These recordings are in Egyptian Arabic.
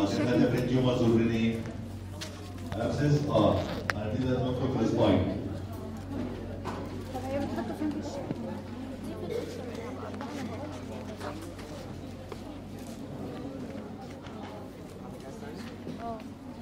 دخلنا برين تيومرز وبرين ايه؟ ابسس اه هنبتدي ندخل في السباين طب هي بتحط فين في الشكل؟ اه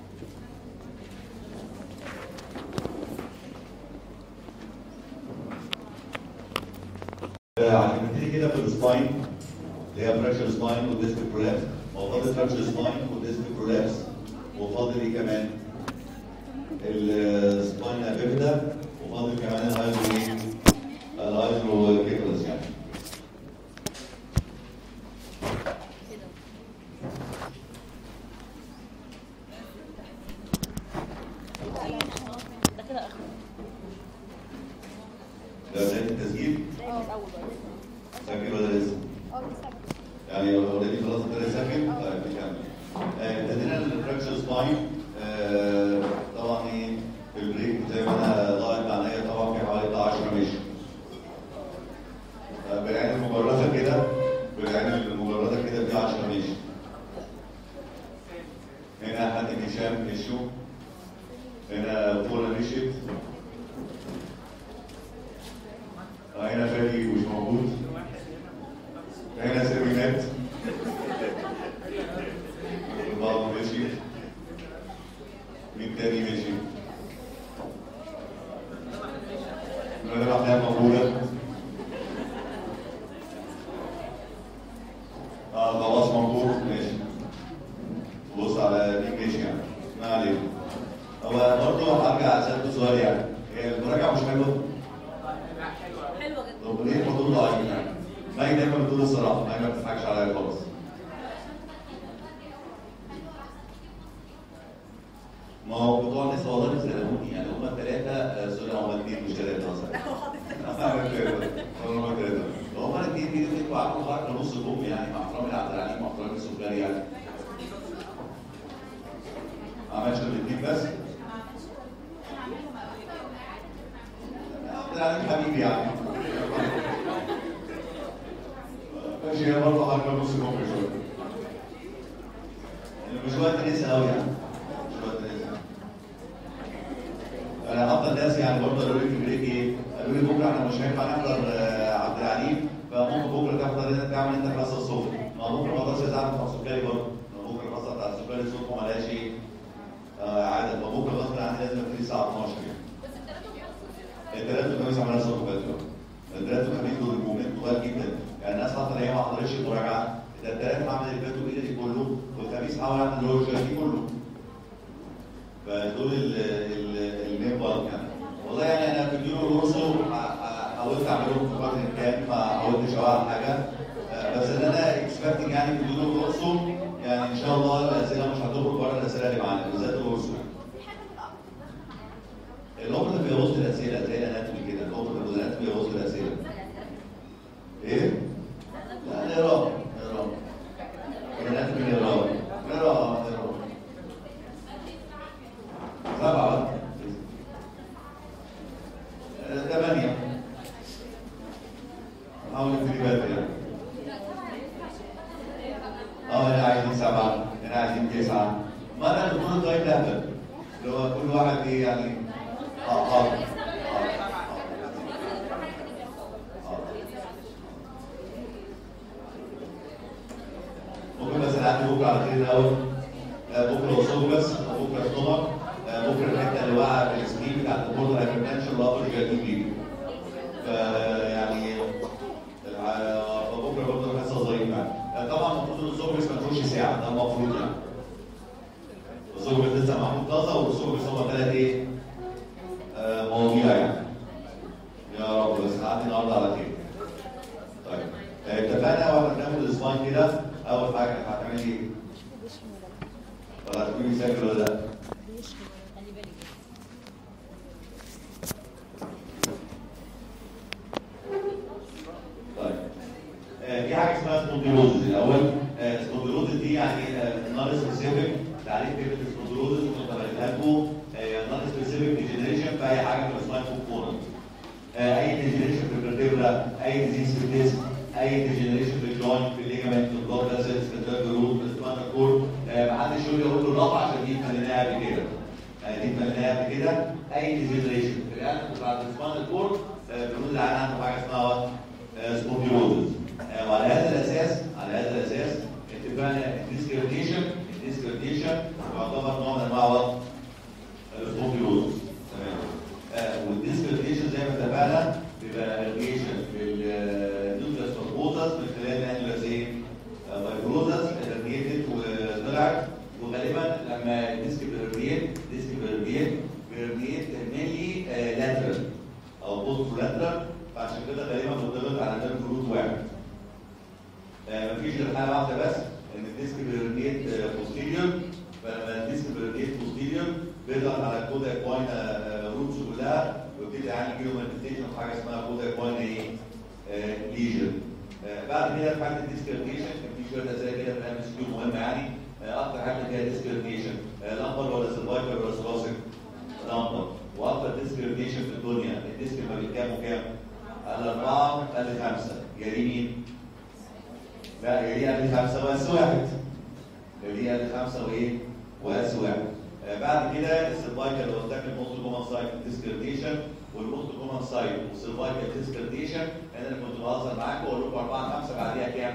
هنبتدي كده في السباين اللي هي فراكشر سباين وديسك برولابس وفاضل فراكشر سباين وديسك برولابس وفاضل ايه كمان؟ السباين ابيفيدا وفاضل كمان الهايدرو ايه؟ الهايدرو كيكلس يعني ده كده اخر ده بدايه التسجيل سجل ولا لسه؟ اه بيسبب يعني اوريدي خلاص ابتدى يسجل طيب نكمل آه، ابتدينا الفراكشر سباين آه، طبعا ايه في البريك زي ما انا ضاعت معناها طبعا في حوالي 10 ماشي آه، بالعين المجرده كده بالعين المجرده كده في 10 ماشي هنا حد هشام مشوا هنا فولا مشيت آه، هنا فادي مش موجود هنا سامي مات البعض ماشي مين تاني ماشي مدام احلام موجودة اه خلاص موجود ماشي بص على مين ماشي يعني ما علينا هو برضه هرجع اسالكوا سؤال يعني هي المراجعة مش حلوة؟ حلوه جدا طب ليه الموضوع ضعيف يعني؟ ماي دايما بتقول الصراحه ماي ما بتضحكش عليا خالص ما هو بتوع الناس والله بيسالوني يعني هم ثلاثه سوري هم اثنين مش ثلاثه اصلا هم ثلاثه هم الاثنين بيجوا يدوا عقلهم حركه نص كم يعني مع احترامي لعبد العليم مع احترامي للسكري يعني ما عملش الاثنين بس عبد العليم حبيبي يعني ماشي هي برضه حركه نص كم شويه يعني مش وقت نسا قوي يعني مش وقت نسا انا افضل ناس يعني برضه قالوا لي في بريك ايه؟ قالوا لي بكره احنا مش هينفع نحضر آه، عبد العليم فممكن بكره تحضر تعمل انت الحصه الصبح ما بكره ما اقدرش ازعل بتاع السكري برضه ما بكره الحصه بتاع السكري الصبح ما لهاش ايه آه، عاده فبكره غصب عني لازم ابتدي الساعه 12 كده الثلاث والخميس عملنا صوت بدري الثلاث والخميس دول الجملات طوال جدا يعني الناس حاطه ان هي ما حضرتش المراجعه ده الثلاث عمل اللي فاتوا بايدي كله والخميس حاول اعمل اللي هو الجاي كله فدول ال- ال- المين بارك يعني والله يعني انا في اليورو الاورسو حاولت اعملهم في قدر الامكان ما حاولتش اوعى حاجه آه، بس ان انا اكسبكتنج يعني في اليورو الاورسو يعني ان شاء الله الاسئله مش هتخرج بره الاسئله اللي معانا بالذات الاورسو الأمر اللي بيبوظ الأسئلة زي الأناتومي كده الأمر اللي الأناتومي بيبوظ الأسئلة إيه؟ لا نقرا نقرا الأناتومي نقرا نقرا نقرا سبعة آه، ثمانية حاول نبتدي بدري يعني اه هنا عايزين سبعة هنا عايزين تسعة ما انا الدكتور طيب لهبل اللي هو كل واحد ايه يعني اه اه ممكن مثلا عندي بكره على خير الاول آه، بكره اصول بس بكره الصبح آه، بكره الحته اللي واقعه في السكرين بتاعت البوردر هايبرتنشن اللي هو جايين بيه فيعني الع- فبكره برضه حصه ظريفه يعني آه، طبعا المفروض ان الصبح ما تخش ساعه ده المفروض يعني الصبح لسه محمود طازه والصبح هم ثلاث ايه؟ آه، مواضيع يعني يا رب بس نعدي النهارده على خير طيب آه، اتفقنا واحنا بناخد الاسباين كده اول حاجه هتعملي ايه؟ ولا هتكوني ساكر ولا لا؟ خلي بالك طيب آه، في حاجه اسمها سبونديلوزز الاول آه، سبونديلوزز دي يعني نون سبيسيفيك تعريف كلمه سبونديلوزز كنت قريتها لكم نون سبيسيفيك ديجنريشن في اي حاجه في الاسماين كومبوننت اي ديجنريشن في الفرتبرا اي ديزيز في الديسك اي ديجنريشن في الجوينت في الليجامنت في البلاد فيسلز في الدرج روت في السباينال كورد ما محدش يقول لي اقول له الرابعه عشان دي اتمليناها قبل كده يعني دي اتمليناها قبل كده اي ديزيدريشن في القلب بتاع السبان الكور بنقول العيان عنده حاجه اسمها سبونديلوزس وعلى هذا الاساس على هذا الاساس اتفقنا الديسكريبيشن الديسكريبيشن يعتبر نوع من انواع السبونديلوزس تمام آه، والديسكريبيشن زي ما اتفقنا بيبقى اريجيشن في النيوكليس فوربوزس من خلال انجلس ايه؟ فايبروزس اريجيتد وطلعت وغالبا لما الديسك بيرميت ديسك بيرميت بيرميت مينلي لاترال او بوست لاترال فعشان كده غالبا مرتبط على نيرف روت واحد آه، مفيش غير حاله واحده بس ان الديسك بيرميت بوستيريور فلما الديسك بيرميت بوستيريور بيضغط على الكودا اكواينا روتس كلها ويبتدي يعمل كيلو مانيفستيشن في حاجه اسمها كودا اكواينا ايه؟ ليجن بعد كده في حاله الديسكريبيشن كان في شويه اسئله كده في الام اس كيو مهمه يعني آه، اكتر حاجه فيها ديسكريبيشن لامبر ولا سيرفايكر ولا ثوراسيك لامبر واكتر ديسكريبيشن في الدنيا الديسك ما بين كام وكام؟ الاربعه قال خمسه يلي مين؟ لا يلي قال خمسه بس واحد يلي قال خمسه وايه؟ واس واحد آه، بعد كده السيرفايكال اللي قلت لك الموست كومن سايت ديسكريبيشن والموست كومن سايت والسيرفايكال ديسكريبيشن انا اللي كنت بهزر معاكم واقول لكم 4 5 بعديها كام؟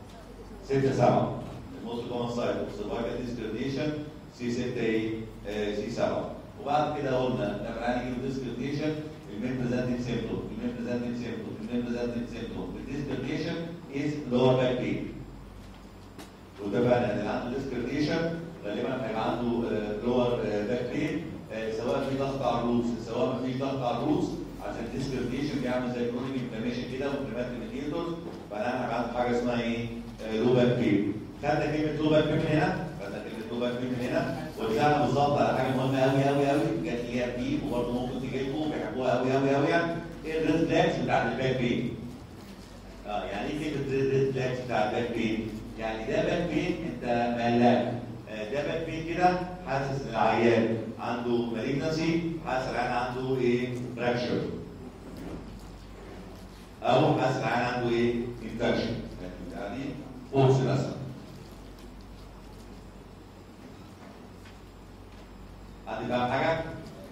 6 7 الموست كومن سايت والسيرفايكال ديسكريبيشن سي 6 ايه؟ سي 7 وبعد كده قلنا لما هنيجي ديسكريبيشن المين بريزنتنج سيمبتوم المين بريزنتنج سيمبتوم المين بريزنتنج سيمبتوم الديسكريبيشن از لور باك بين واتفقنا ان اللي عنده ديسكريبيشن غالبا هيبقى عنده لور باك بين سواء في ضغط على الروس سواء ما فيش ضغط على الروس عشان الديسكريبيشن بيعمل زي كرونيك انفلاميشن كده وانفلامات الميديتورز بعدين هيبقى عنده حاجه اسمها ايه؟ لو باك بين خدنا كلمه لو باك بين من هنا خدنا كلمه لو باك بين من هنا ورجعنا بالظبط على حاجه مهمه قوي قوي قوي جت ليها بي وبرضه ممكن تيجي لكم بيحبوها قوي قوي قوي يعني ايه الريد فلاكس بتاعت الباك بين؟ اه يعني ايه كلمه ريد فلاكس بتاع الباك بين؟ يعني ده باك بين انت مقلق آه، ده باك بين كده حاسس ان العيان عنده مالجنسي حاسس العيان عنده ايه؟ فراكشر او حاسس العيان عنده ايه؟ انفكشن يعني فورس مثلا حد فاهم حاجه؟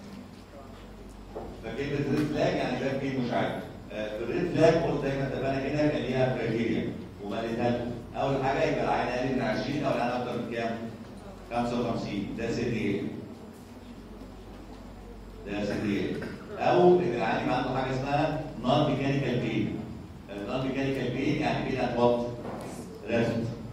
فكلمه ريد فلاج يعني باك بين مش عارف آه، في الريد فلاج قلت دايما اتفقنا هنا كان ليها كرايتيريا وما لقيتها اول حاجه يبقى العين اقل من 20 او العين اكتر من كام؟ 55 ده سن ايه؟ ده سن ايه؟ او ان العين يبقى عنده حاجه اسمها نون ميكانيكال بين النون ميكانيكال بين يعني بين ات وات؟ ريست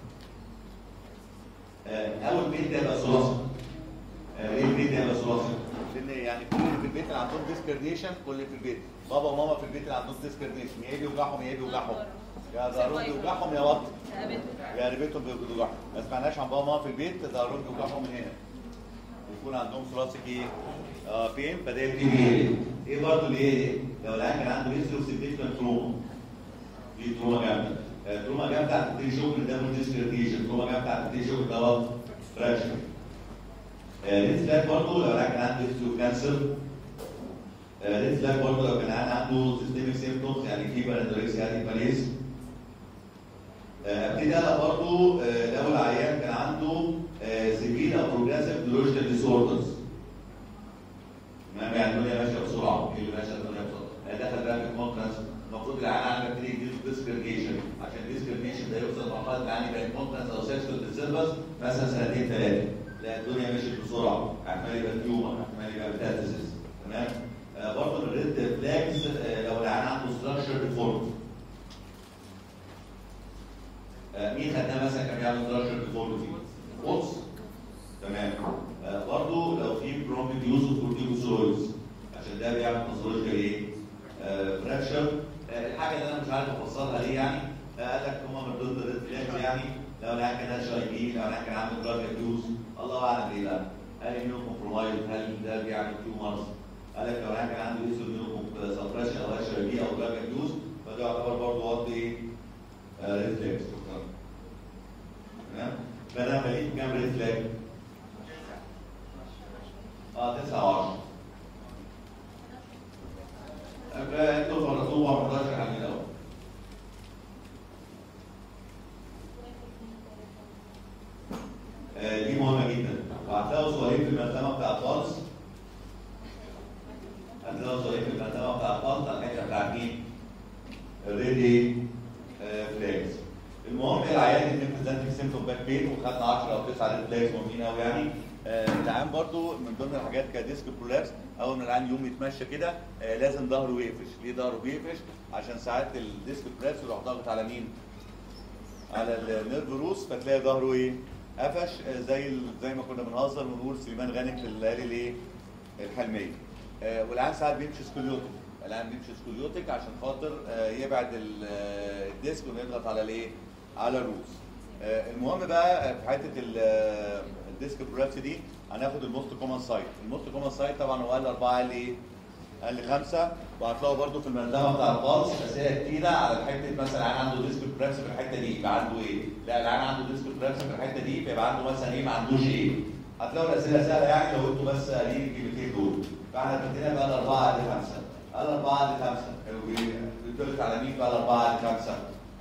اول بين ده يبقى ثلاثي ليه البيت ده يبقى ثلاثي؟ لان يعني كل اللي في البيت اللي عندهم ديسكرنيشن كل اللي في البيت بابا وماما في البيت اللي عندهم ديسكرنيشن يا بيوجعهم يا بيوجعهم يا ظهرهم بيوجعهم يا وط يا ريبتهم بيوجعهم ما سمعناش عن بابا وماما في البيت ظهرهم بيوجعهم من هنا يكون عندهم ثلاثي ايه؟ اه فين فده يبتدي ايه؟ ايه برضه اللي ايه؟ لو العيان كان عنده هيستري سيجنيفيكانت تروما دي تروما جامده آه، تروما جامده هتبتدي شغل ده ديسكرنيشن تروما جامده هتبتدي شغل ده فراكشن ريد فلاج برضه لو العيان كان عنده هيستري كانسر ريد فلاج برضه لو كان العيان عنده سيستميك سيمبتومز يعني فيبر اندوركسيا يعني ماليز ابتدي انا برضه آه، لو العيان كان عنده سيفير او بروجريسيف نيورولوجيكال ديسوردرز يعني الدنيا ماشيه بسرعه ايه اللي ماشيه الدنيا بسرعه آه، دخل بقى في الكونفرنس المفروض العيان عندك تبتدي يديله ديسكريميشن عشان الديسكريميشن ده يوصل لمرحله العيان يبقى كونفرنس او سيكشوال ديسيرفس مثلا سنتين ثلاثه لا الدنيا مشيت بسرعه احتمال يبقى تيومر احتمال يبقى ميتاستاسيس تمام آه برضه الريد فلاجز آه لو العيان عنده ستراكشر ديفورمز آه مين خدناه مثلا كان بيعمل ستراكشر ديفورمز قدس تمام آه برضه لو في برونكيت يوز اوف كورتيكوستيرويدز عشان ده بيعمل نظرية ايه؟ آه فراكشر آه الحاجه اللي انا مش عارف افسرها ليه يعني آه قال لك هم من ضمن الريد فلاجز يعني لو العيان كان اتش اي بي لو العيان كان عامل دراج ابيوز الله اعلم ايه بقى هل اميون كومبرومايز هل ده بيعمل تيومرز قال لك لو العيان كان عنده ايسو سبريشن او اتش اي بي او دراج ابيوز فده يعتبر برضه وقت ايه؟ ريد فلاجز تمام فانا بقيت كام ريد فلاج؟ اه 9 و10 انتوا فرضوها 11 عن الاول آه، دي مهمه هتلاقوا صغيرين في الملزمه بتاع الفالس هتلاقوا صغيرين في الملزمه بتاع الفالس على الحته بتاعت مين؟ الريدي فلاجز المهم العيان اللي بريزنتنج سيمتوم باك بين وخدنا 10 او 9 ريد فلاجز مهمين قوي يعني آه، العيان برضو من ضمن الحاجات كديسك برولابس اول ما العيان يقوم يتمشى كده آه، لازم ظهره يقفش ليه ظهره بيقفش عشان ساعات الديسك برولابس يروح ضاغط على مين على النيرف روس فتلاقي ظهره ايه قفش آه، زي ال- زي ما كنا بنهزر ونقول سليمان غانم في الليالي الايه الحلميه آه، والعيان ساعات بيمشي سكوليوتيك العيان بيمشي سكوليوتيك عشان خاطر آه، يبعد ال- آه، الديسك ويضغط على الايه على الروس آه، المهم بقى آه، في حته ال- آه، الديسك برولابس دي هناخد الموست كومن سايت الموست كومن سايت طبعا هو قال 4 قال ايه قال لي خمسه وهتلاقوا برده في الملزمه بتاع البالس اسئله كتيره على حته مثلا العيان عنده ديسك بريبس في الحته دي يبقى عنده ايه؟ لا العيان عنده ديسك بريبس في الحته دي فيبقى عنده مثلا ايه ما عندوش ايه؟ هتلاقوا الاسئله سهله يعني لو انتوا بس قاريين الكلمتين دول فاحنا ابتدينا بقى الاربعه قد خمسه قال اربعه قد خمسه بيدلك على مين بقى الاربعه قد خمسه؟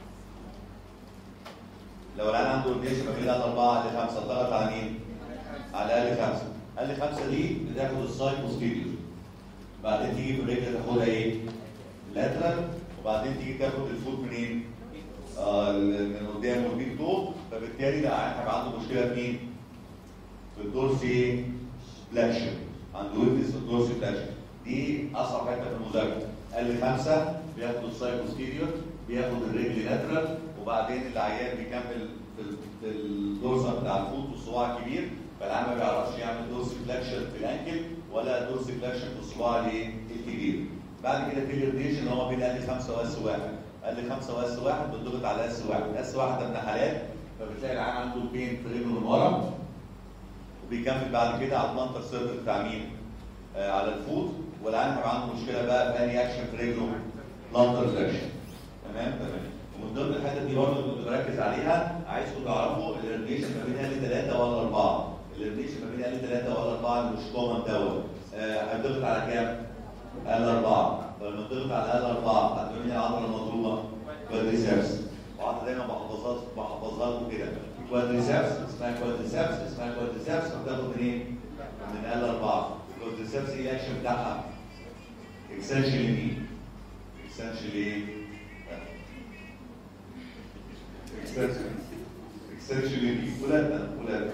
لو العيان عنده الجيش يبقى كده قال اربعه قد خمسه ضغط على مين؟ على الاقل خمسه اقل خمسه دي بتاخد السايد بوستيريور بعدين تيجي في الرجل تاخدها ايه؟ لاترال وبعدين تيجي تاخد الفوت منين؟ آه من قدام والبيك تو فبالتالي ده هيبقى عنده مشكله في مين؟ في الدورسي فلاكشن عنده ويكنس في الدورسي فلاكشن دي اصعب حته في المذاكره قال لي خمسه بياخد السايد بوستيريور بياخد الرجل لاترال وبعدين العيان بيكمل في ال- في الدورسال بتاع الفوت والصباع الكبير فالعيان ما بيعرفش يعمل دورسي فلاكشن في الانكل ولا دورسي فلاكشن في الصباع الايه؟ الكبير بعد كده في الريديشن هو بين قال لي 5 واس واحد قال لي 5 واس واحد بتضغط على اس واحد اس واحد ده ابن حلال فبتلاقي العيان عنده بين في رجله من ورا وبيكمل بعد كده على البلانتر سيرفر بتاع مين؟ آه على الفوت والعيان هيبقى عنده مشكله بقى في اني اكشن في رجله بلانتر فلاكشن تمام تمام ومن ضمن الحتت دي برضه اللي كنت بركز عليها عايزكم تعرفوا الريديشن ما بين ال 3 ولا 4 الريديشن ما بين ال 3 ولا 4 اللي مش كومن دوت آه، هتضغط على كام؟ ال 4 فلما تضغط على ال 4 هتقول مين العضله المضروبه؟ كوادريسبس وقعدت دايما بحفظها بحفظها لكم كده كوادريسبس اسمها كوادريسبس اسمها كوادريسبس بتاخد منين؟ من ال 4 كوادريسبس ايه الاكشن بتاعها؟ اكسنشن يمين اكسنشن ايه؟ اكسنشن اكسنشن يمين ولاد ولاد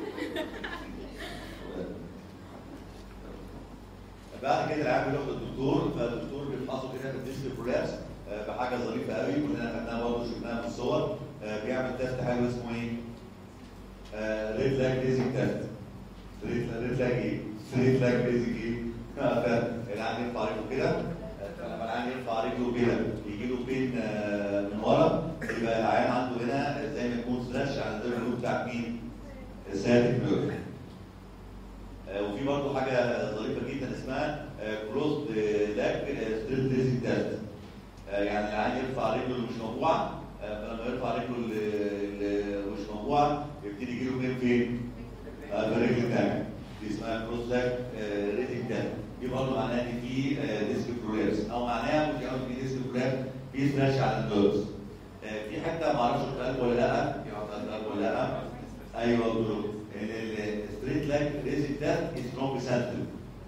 بعد كده العيال بيروح للدكتور فالدكتور بيفحصه كده في الديسك برولابس آه، بحاجه ظريفه قوي كلنا خدناها برضه شفناها في الصور آه، بيعمل تيست حلو اسمه ايه؟ ريد لاج ريزنج تيست ريد ريد لاج ايه؟ ريد لاج ريزنج ايه؟ آه، فاهم العيال يرفع رجله كده آه، فلما العيان يرفع رجله كده يجي له بين آه، من ورا يبقى العيان عنده هنا زي ما يكون سلاش على الدرب بتاع مين؟ السياتيك نيرف آه، وفي برضه حاجه ظريفه جدا اسمها كلوزد لاج ستريت ريزنج تيست يعني العيان يرفع رجله اللي مش موجوعه آه، فلما يرفع رجله اللي اللي مش موجوعه يبتدي يجي له بين فين؟ آه، في الرجل الثانيه دي اسمها كروس لاج ريزنج تيست دي برضه معناها ان في ديسك برولابس او معناها ممكن يكون في ديسك برولابس في سلاش على الدورز آه، في حته ما اعرفش قلت ولا لا في حته قلت ولا لا ايوه دول الستريت لاج ريزنج تيست سترونج سنتر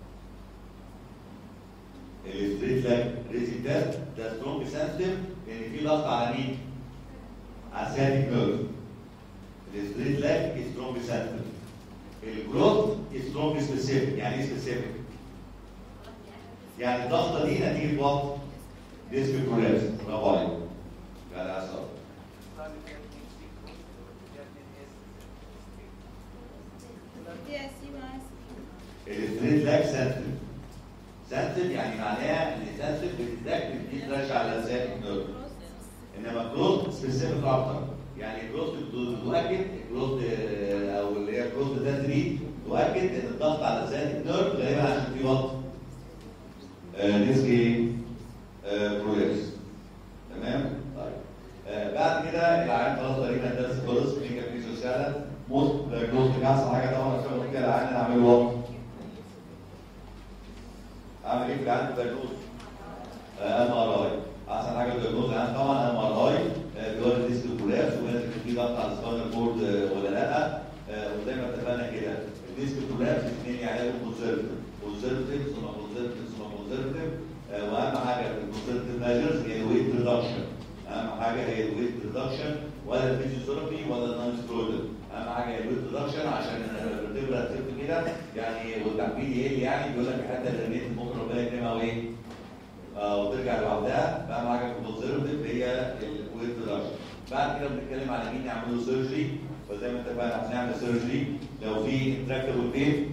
الستريت لاج ريزنج تيست ده سترونج سنسيتيف لان في ضغط على مين؟ على السياتيك نيرف الستريت لاج سترونج سنسيتيف الجروث سترونج سبيسيفيك يعني ايه سبيسيفيك؟ يعني الضغطه دي نتيجه وقت ديسك برولابس برافو عليك يعني عصام دي اسي معايا الستريت لاج سنسيتيف سنسيتيف يعني معناها ان سنسيتيف بتتذاكر دي ترجع على السياتيك نيرف انما كلوز سبيسيفيك اكتر يعني كلوز تؤكد كلوز او اللي هي كلوز ذات دي تؤكد ان الضغط على السياتيك نيرف غالبا عشان في وقت ديسك ايه؟ برولابس تمام؟ طيب آه، بعد كده العيان خلاص تقريبا الدرس خلص في كان في سوسيالا موست كلوز كاس حاجه طبعا عشان كده العيان نعمل وقت اعمل ايه في العيان الدايجنوز؟ ام ار اي احسن حاجه الدايجنوز العيان طبعا ام ار اي بيوري ديسك برولابس ولازم يكون في ضغط على السباينال كورد ولا لا آه، وزي ما اتفقنا كده الديسك كولابس اثنين يعالجوا كونسرفتيف كونسرفتيف ثم كونسرفتيف ثم كونسرفتيف واهم حاجه في الكونسرفتيف ميجرز هي الويت ريدكشن اهم حاجه هي الويت ريدكشن ولا الفيزيوثيرابي ولا النون سترويدال اهم حاجه هي الويت ريدكشن عشان الفيرتبرا تلف كده يعني والتعبير يقل يعني بيقول لك الحته اللي رميت ممكن ربنا يكرمها وايه آه، وترجع لوحدها اهم حاجه في الكونسرفتيف هي الويت ريدكشن بعد كده بنتكلم على مين يعملوا سيرجري فزي ما اتفقنا هنعمل سيرجري لو في انتراكتبل بين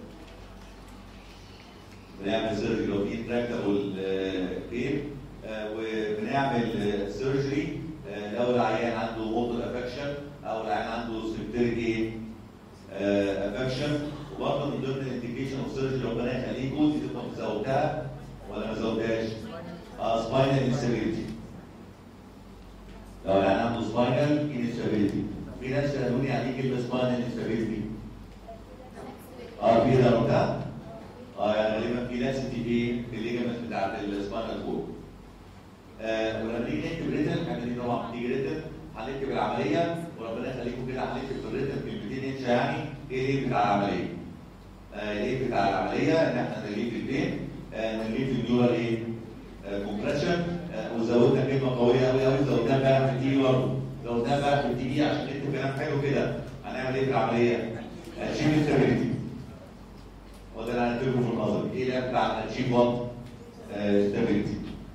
بنعمل سيرجري لو في انتراكتبل بين وبنعمل سيرجري لو العيان عنده موتور افكشن او العيان عنده سبتيريك ايه افكشن وبرضه من ضمن الانديكيشن اوف سيرجري ربنا يخليكم دي تبقى مزودها ولا ما زودهاش؟ اه سباينال انستابيليتي لو العيان عنده سباينال انستابيليتي في ناس سالوني يعني ايه كلمه سباينال انستابيليتي؟ اه في ده بتاع اه يعني غالبا في ناس في ايه في الليجمنت بتاعت السباينال كورد آه ولما نيجي نكتب ريتن احنا دي طبعا بتيجي ريتن هنكتب العمليه وربنا يخليكم كده هنكتب في الريتن كلمتين انشا يعني ايه ايه بتاع العمليه؟ آه ايه بتاع العمليه ان احنا نليه في البين آه نليه في النيورال ايه؟ كومبريشن وزودنا كلمه قويه قوي قوي زودناها بقى في التي برضه زودناها بقى في التي عشان نكتب كلام حلو كده هنعمل ايه في العمليه؟ اتشيف ستابيليتي وده اللي هنكتبه في النظر ايه اللي بتاع اتشيف وات ستابيليتي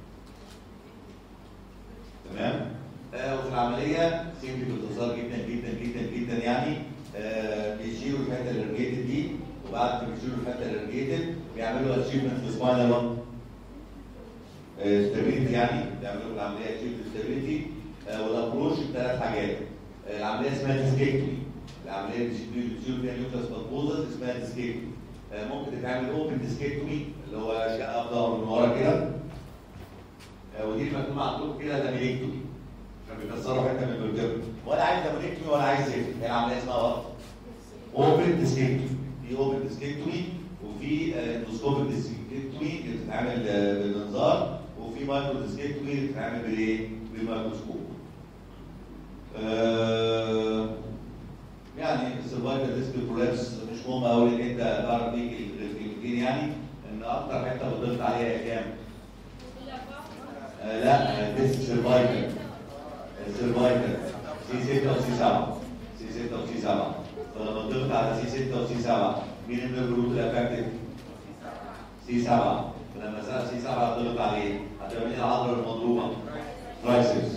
تمام آه وفي العمليه سيمتي باختصار جدا جدا جدا جدا يعني آه بيشيلوا الحته الريجيتد دي وبعد ما بيشيلوا الحته الريجيتد بيعملوا اتشيفمنت في سباينال ستابيليتي يعني بيعملوا العمليه اتشيفمنت ستابيليتي والابروش بثلاث حاجات آه العمليه اسمها ديسكيكتومي العمليه اللي بيشيلوا فيها نيوكلاس بطوزس اسمها ديسكيكتومي آه ممكن تتعمل اوبن ديسكيكتومي اللي هو شقه ظهر من ورا كده آه ودي مكتوبه عندكم كده لامينيكتومي عشان بيكسروا حته من البرجر ولا عايز لامينيكتومي ولا عايز زفت هي العمليه اسمها وات اوبن ديسكيكتومي في اوبن ديسكيكتومي وفي اندوسكوبيك ديسكيكتومي اللي بتتعمل آه بالمنظار وفي مايكرو ديسكيكتومي اللي بتتعمل بالايه؟ بالميكروسكوب. آه يعني السرفايفل ديسك كولابس مش مهم قوي ان انت تعرف بيك الكلمتين يعني ان اكتر حته بتضغط عليها هي كام؟ آه لا ديسك سرفايفل السرفايفل سي 6 وسي 7 سي 6 وسي 7 فلما تضغط على سي 6 وسي 7 مين من الجروب الافكتيف؟ سي 7 فلما سي 7 تضغط عليه هتبقى مين العضله المضروبه؟ ترايسبس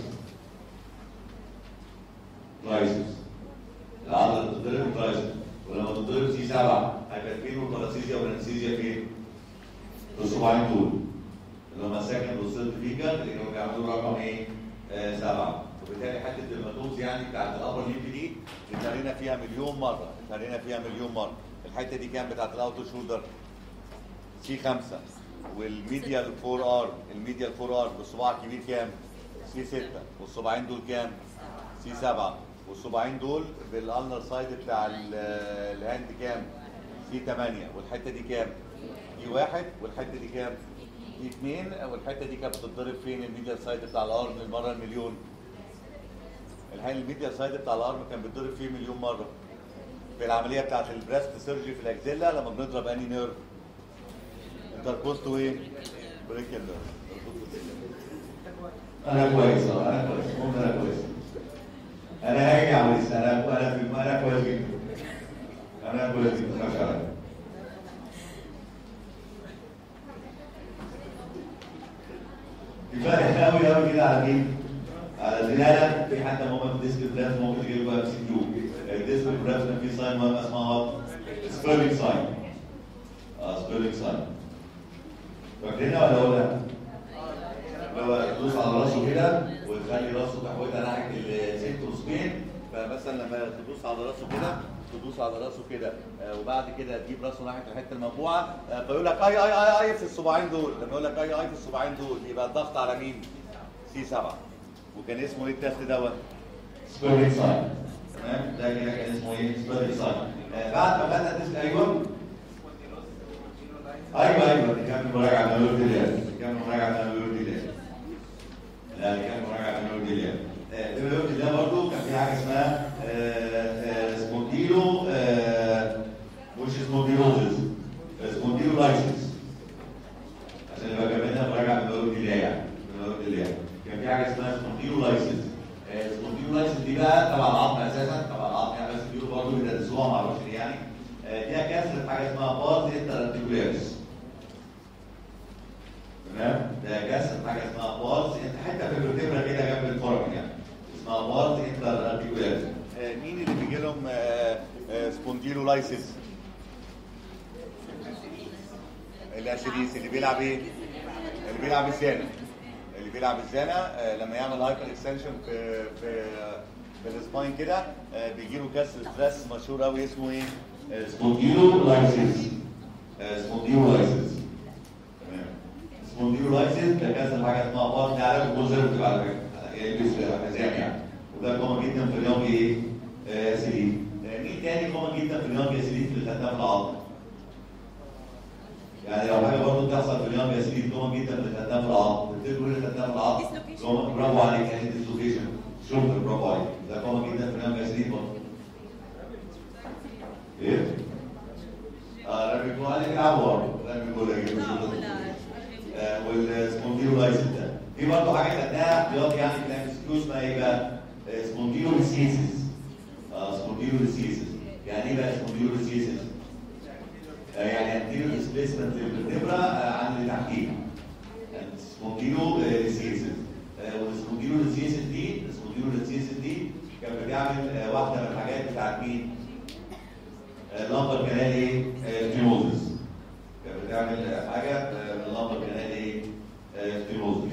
ترايسبس العضله اللي بتضرب ترايسبس ولما تضرب سي 7 هيبقى فين الباراسيزيا والانسيزيا فين؟ في الصباعين دول اللي هم السكند والسيرت فيكا اللي كانوا بيعملوا رقم ايه؟ آه سبعه وبالتالي حته الدرماتوز يعني بتاعت الابر ليمف دي اتمرينا فيها مليون مره اتمرينا فيها مليون مره الحته دي كام بتاعت الاوتو شولدر؟ سي 5 والميديال فور ارم الميديال فور ارم بالصباع الكبير كام؟ سي 6 والصباعين دول كام؟ سي 7 والصباعين دول بالالنر سايد بتاع ال- الهاند كام؟ سي 8 والحته دي كام؟ دي واحد والحته دي كام؟ دي اثنين والحته دي كانت بتتضرب فين الميديال سايد بتاع الارم المره المليون؟ الحين الميديال سايد بتاع الارم كان بيتضرب فيه مليون مره في العمليه بتاعت البريست سيرجري في الاكزيلا لما بنضرب اني نيرف انتركوست وايه؟ بريكال نيرف انا كويس اه انا كويس المهم انا كويس انا هاجي عاوز انا انا في انا كويس جدا انا كويس جدا ما شاء الله كفايه قوي قوي كده على مين؟ على الزلالة في حتى مهم في ديسك بريف ممكن تجيب بقى ام سي كيو الديسك بريف كان في ساين مهم اسمها سبيرلينج ساين اه سبيرلينج ساين فاكرينها ولا اقولها؟ لو تدوس على راسه كده وتخلي راسه تحويتها ناحيه السيكتروسبين فمثلا لما تدوس على راسه كده تدوس على راسه كده آه، وبعد كده تجيب راسه ناحيه الحته الموجوعه آه، فيقول لك اي اي اي اي في الصباعين دول لما يقول لك اي اي في الصباعين دول يبقى الضغط على مين؟ سي 7 وكان اسمه ايه التست دوت؟ سبيرلينج ساين تمام ده كده كان اسمه ايه؟ سبيرلينج ساين آه، بعد ما بدأ التست ايوه ايوه ايوه دي كانت مراجعه من نور ديلياس دي كانت مراجعه من نور ديلياس لا دي كانت مراجعه من نور ديلياس نور ديلياس برضه كان في حاجه اسمها سبونديلو مش سبونديلوزز سبونديلو لايسنس عشان يبقى كمان براجع من اول الجلايه يعني من اول الجلايه كان في حاجه اسمها سبونديلو لايسنس سبونديلو لايسنس دي بقى تبع العظم اساسا تبع العظم يعني بس بيقولوا برضه بيدرسوها ما اعرفش ليه يعني آه، فيها كسر حاجه اسمها باز انترارتيكولاريس تمام ده كسر حاجه اسمها باز انت حته في الفرتبرا كده جنب الفرق يعني اسمها باز انترارتيكولاريس مين اللي بيجي لهم سبونديلو لايسنس الاسيديس اللي بيلعب ايه؟ اللي بيلعب الزانه اللي بيلعب الزانه آه، لما يعمل هايبر اكستنشن في في في السباين كده آه، بيجي له كسر ستريس مشهور قوي اسمه ايه؟ سبونديلو لايسيس سبونديلو لايسيس تمام سبونديلو لايسيس ده كسر حاجه اسمها بارت على الكونسرفتيف على فكره يلبس حزام يعني وده كومن جدا في اليوم ايه؟ اسيديت مين تاني كومن جدا في اليوم اسيديت اللي خدناه في العظم؟ يعني لو حاجه برضه بتحصل في اليوم ياسين كومن جدا اللي خدناها في العظم تفتكروا ايه اللي خدناه في العظم؟ Dislocation. كومن- برافو عليك يعني ديسلوكيشن شكرا برافو عليك ده كومن جدا في اليوم ياسين برضه ايه؟ اه رامي بيقول عليك عور رامي بيقول لك والسبونديلو لايسيس ده في برضه حاجه خدناها احتياط يعني في الام اس كيو اسمها ايه بقى؟ سبونديلو ليسيسس اه سبونديلو ليسيسس يعني ايه بقى سبونديلو ليسيسس؟ آه، يعني انتيريور ديسبيسمنت للفرتبرا آه، عن اللي تحتيها سبونديلو ليسيسس والسبونديلو ليسيسس دي السبونديلو ليسيسس دي كانت بتعمل آه، واحده من الحاجات بتاعت مين؟ اللمبر كانال ايه؟ ستينوزس كانت بتعمل آه، حاجه آه، من اللمبر كانال ايه؟ ستينوزس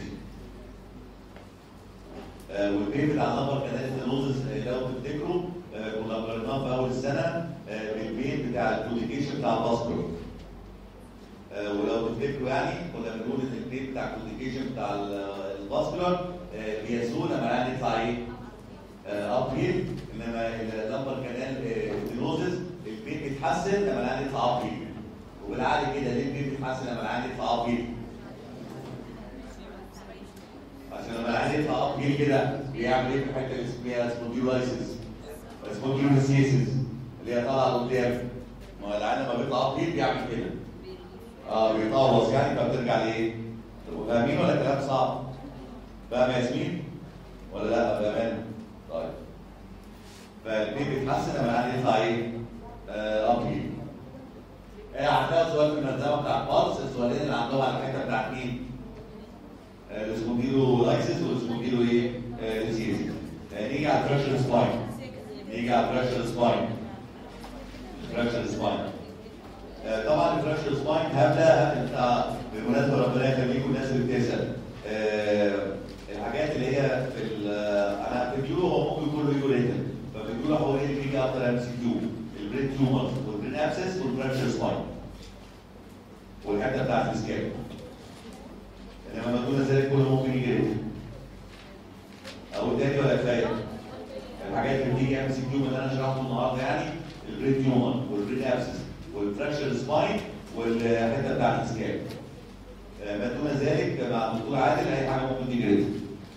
والبيت بتاع اللمبر كانال ستينوزس آه، لو تفتكروا آه، كنا قريناه في اول السنه آه، بالبيت بتاع الكوديكيشن بتاع الباسكور آه، ولو تفتكروا يعني كنا بنقول ان البيت بتاع الكوديكيشن بتاع ال- الباسكولار آه، بيسهل لما العيان يطلع ايه؟ اب هيل انما اللمبر كانال ستينوزس البيت بيتحسن لما العيان يطلع اب هيل وبالعاده كده ليه البيت بيتحسن لما العيان يطلع اب هيل؟ عشان لما العيان يطلع اب هيل كده بيعمل ايه في الحته اللي اسمها سبونديولايسيس سبونديوليسيسيس اللي هي طالعه لقدام ما هو العيان لما بيطلع اب هيل بيعمل كده اه بيطوص يعني فبترجع لايه؟ فاهمين ولا كلام صعب؟ فاهم يا ياسمين؟ ولا لا بامانه؟ طيب فالبيت بيتحسن لما العيان يطلع ايه؟ آه اب هيل هي عندها سؤال في الملزمه بتاع البارس السؤالين اللي عندهم على الحته بتاعت مين؟ آه، الاسمونديلو لايسيس والاسمونديلو ايه؟ آه، ليسيس آه، نيجي على الفراكشر سباين نيجي على الفراكشر سباين الفراكشر سباين آه، طبعا الفراكشر سباين هبدا انت بالمناسبه ربنا يخليكم الناس اللي بتسال آه، الحاجات اللي هي في ال- انا في اليورو هو ممكن يكون له يورو ريتن ففي اليورو هو ايه اللي بيجي اكتر ام سي كيو البرين تيومر والبرين ابسس والفراكشر سباين والحته بتاعت السكاب انما ما دون ذلك كله ممكن يجي ريتن او تاني ولا كفايه الحاجات اللي بتيجي ام سي كيو اللي انا شرحته النهارده يعني البرين تيومر والبرين ابسس والفراكشر سباين والحته بتاعت السكاب آه، ما دون ذلك مع الدكتور عادل اي حاجه ممكن تيجي ريتن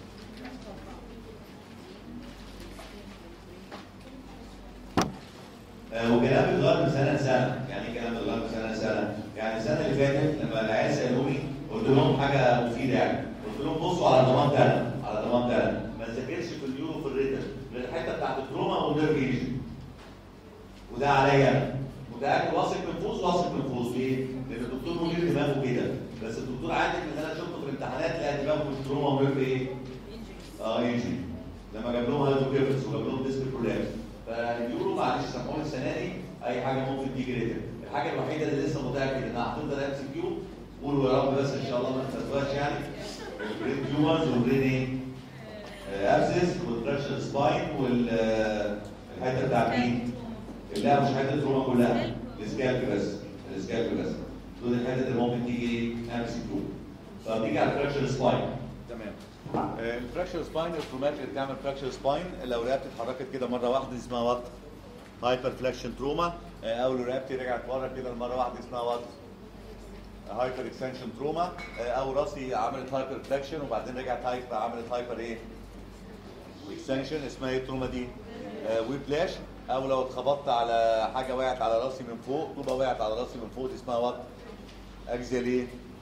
آه، وكلام بيتغير من سنه لسنه يعني ايه كلام بيتغير من سنه لسنه يعني السنه اللي فاتت لما العيال سالوني قلت لهم حاجه مفيده يعني قلت لهم بصوا على ضمان تانا على ضمان تانا ما تذاكرش في اليورو في الريتن غير الحته بتاعت التروما والنيرف ايجن وده عليا انا متاكد واثق من فوز واثق من فوز ليه؟ لان الدكتور مدير دماغه كده بس الدكتور عادل اللي انا شفته في الامتحانات لقى دماغه مش تروما ونيرف ايه؟ اه يجي لما جاب لهم هايدروكيفرس وجاب لهم ديسك كولابس فاليورو معلش سامحوني السنه دي اي حاجه ممكن تيجي ريتن الحاجه الوحيده اللي لسه متاكد انها هتفضل ام سي كيو قولوا يا رب بس ان شاء الله ما تنسوهاش يعني البرين تيومرز والبرين ايه؟ ابسس والتراكشن سباين والحته بتاعت مين؟ لا مش حته التروما كلها السكالب بس السكالب بس دول الحتت اللي ممكن تيجي ام سي كيو فبتيجي على التراكشن سباين تمام الفراكشر سباين الترومات اللي بتعمل فراكشر سباين لو رقبتي اتحركت كده مره واحده دي اسمها وات هايبر فليكشن تروما او لو رقبتي رجعت ورا كده مره واحده اسمها وات هايبر اكستنشن تروما او راسي عملت هايبر فليكشن وبعدين رجعت هايبر عملت هايبر ايه اكستنشن اسمها ايه التروما دي ويبلاش او لو اتخبطت على حاجه وقعت على راسي من فوق طوبه وقعت على راسي من فوق دي اسمها وات اكزيالي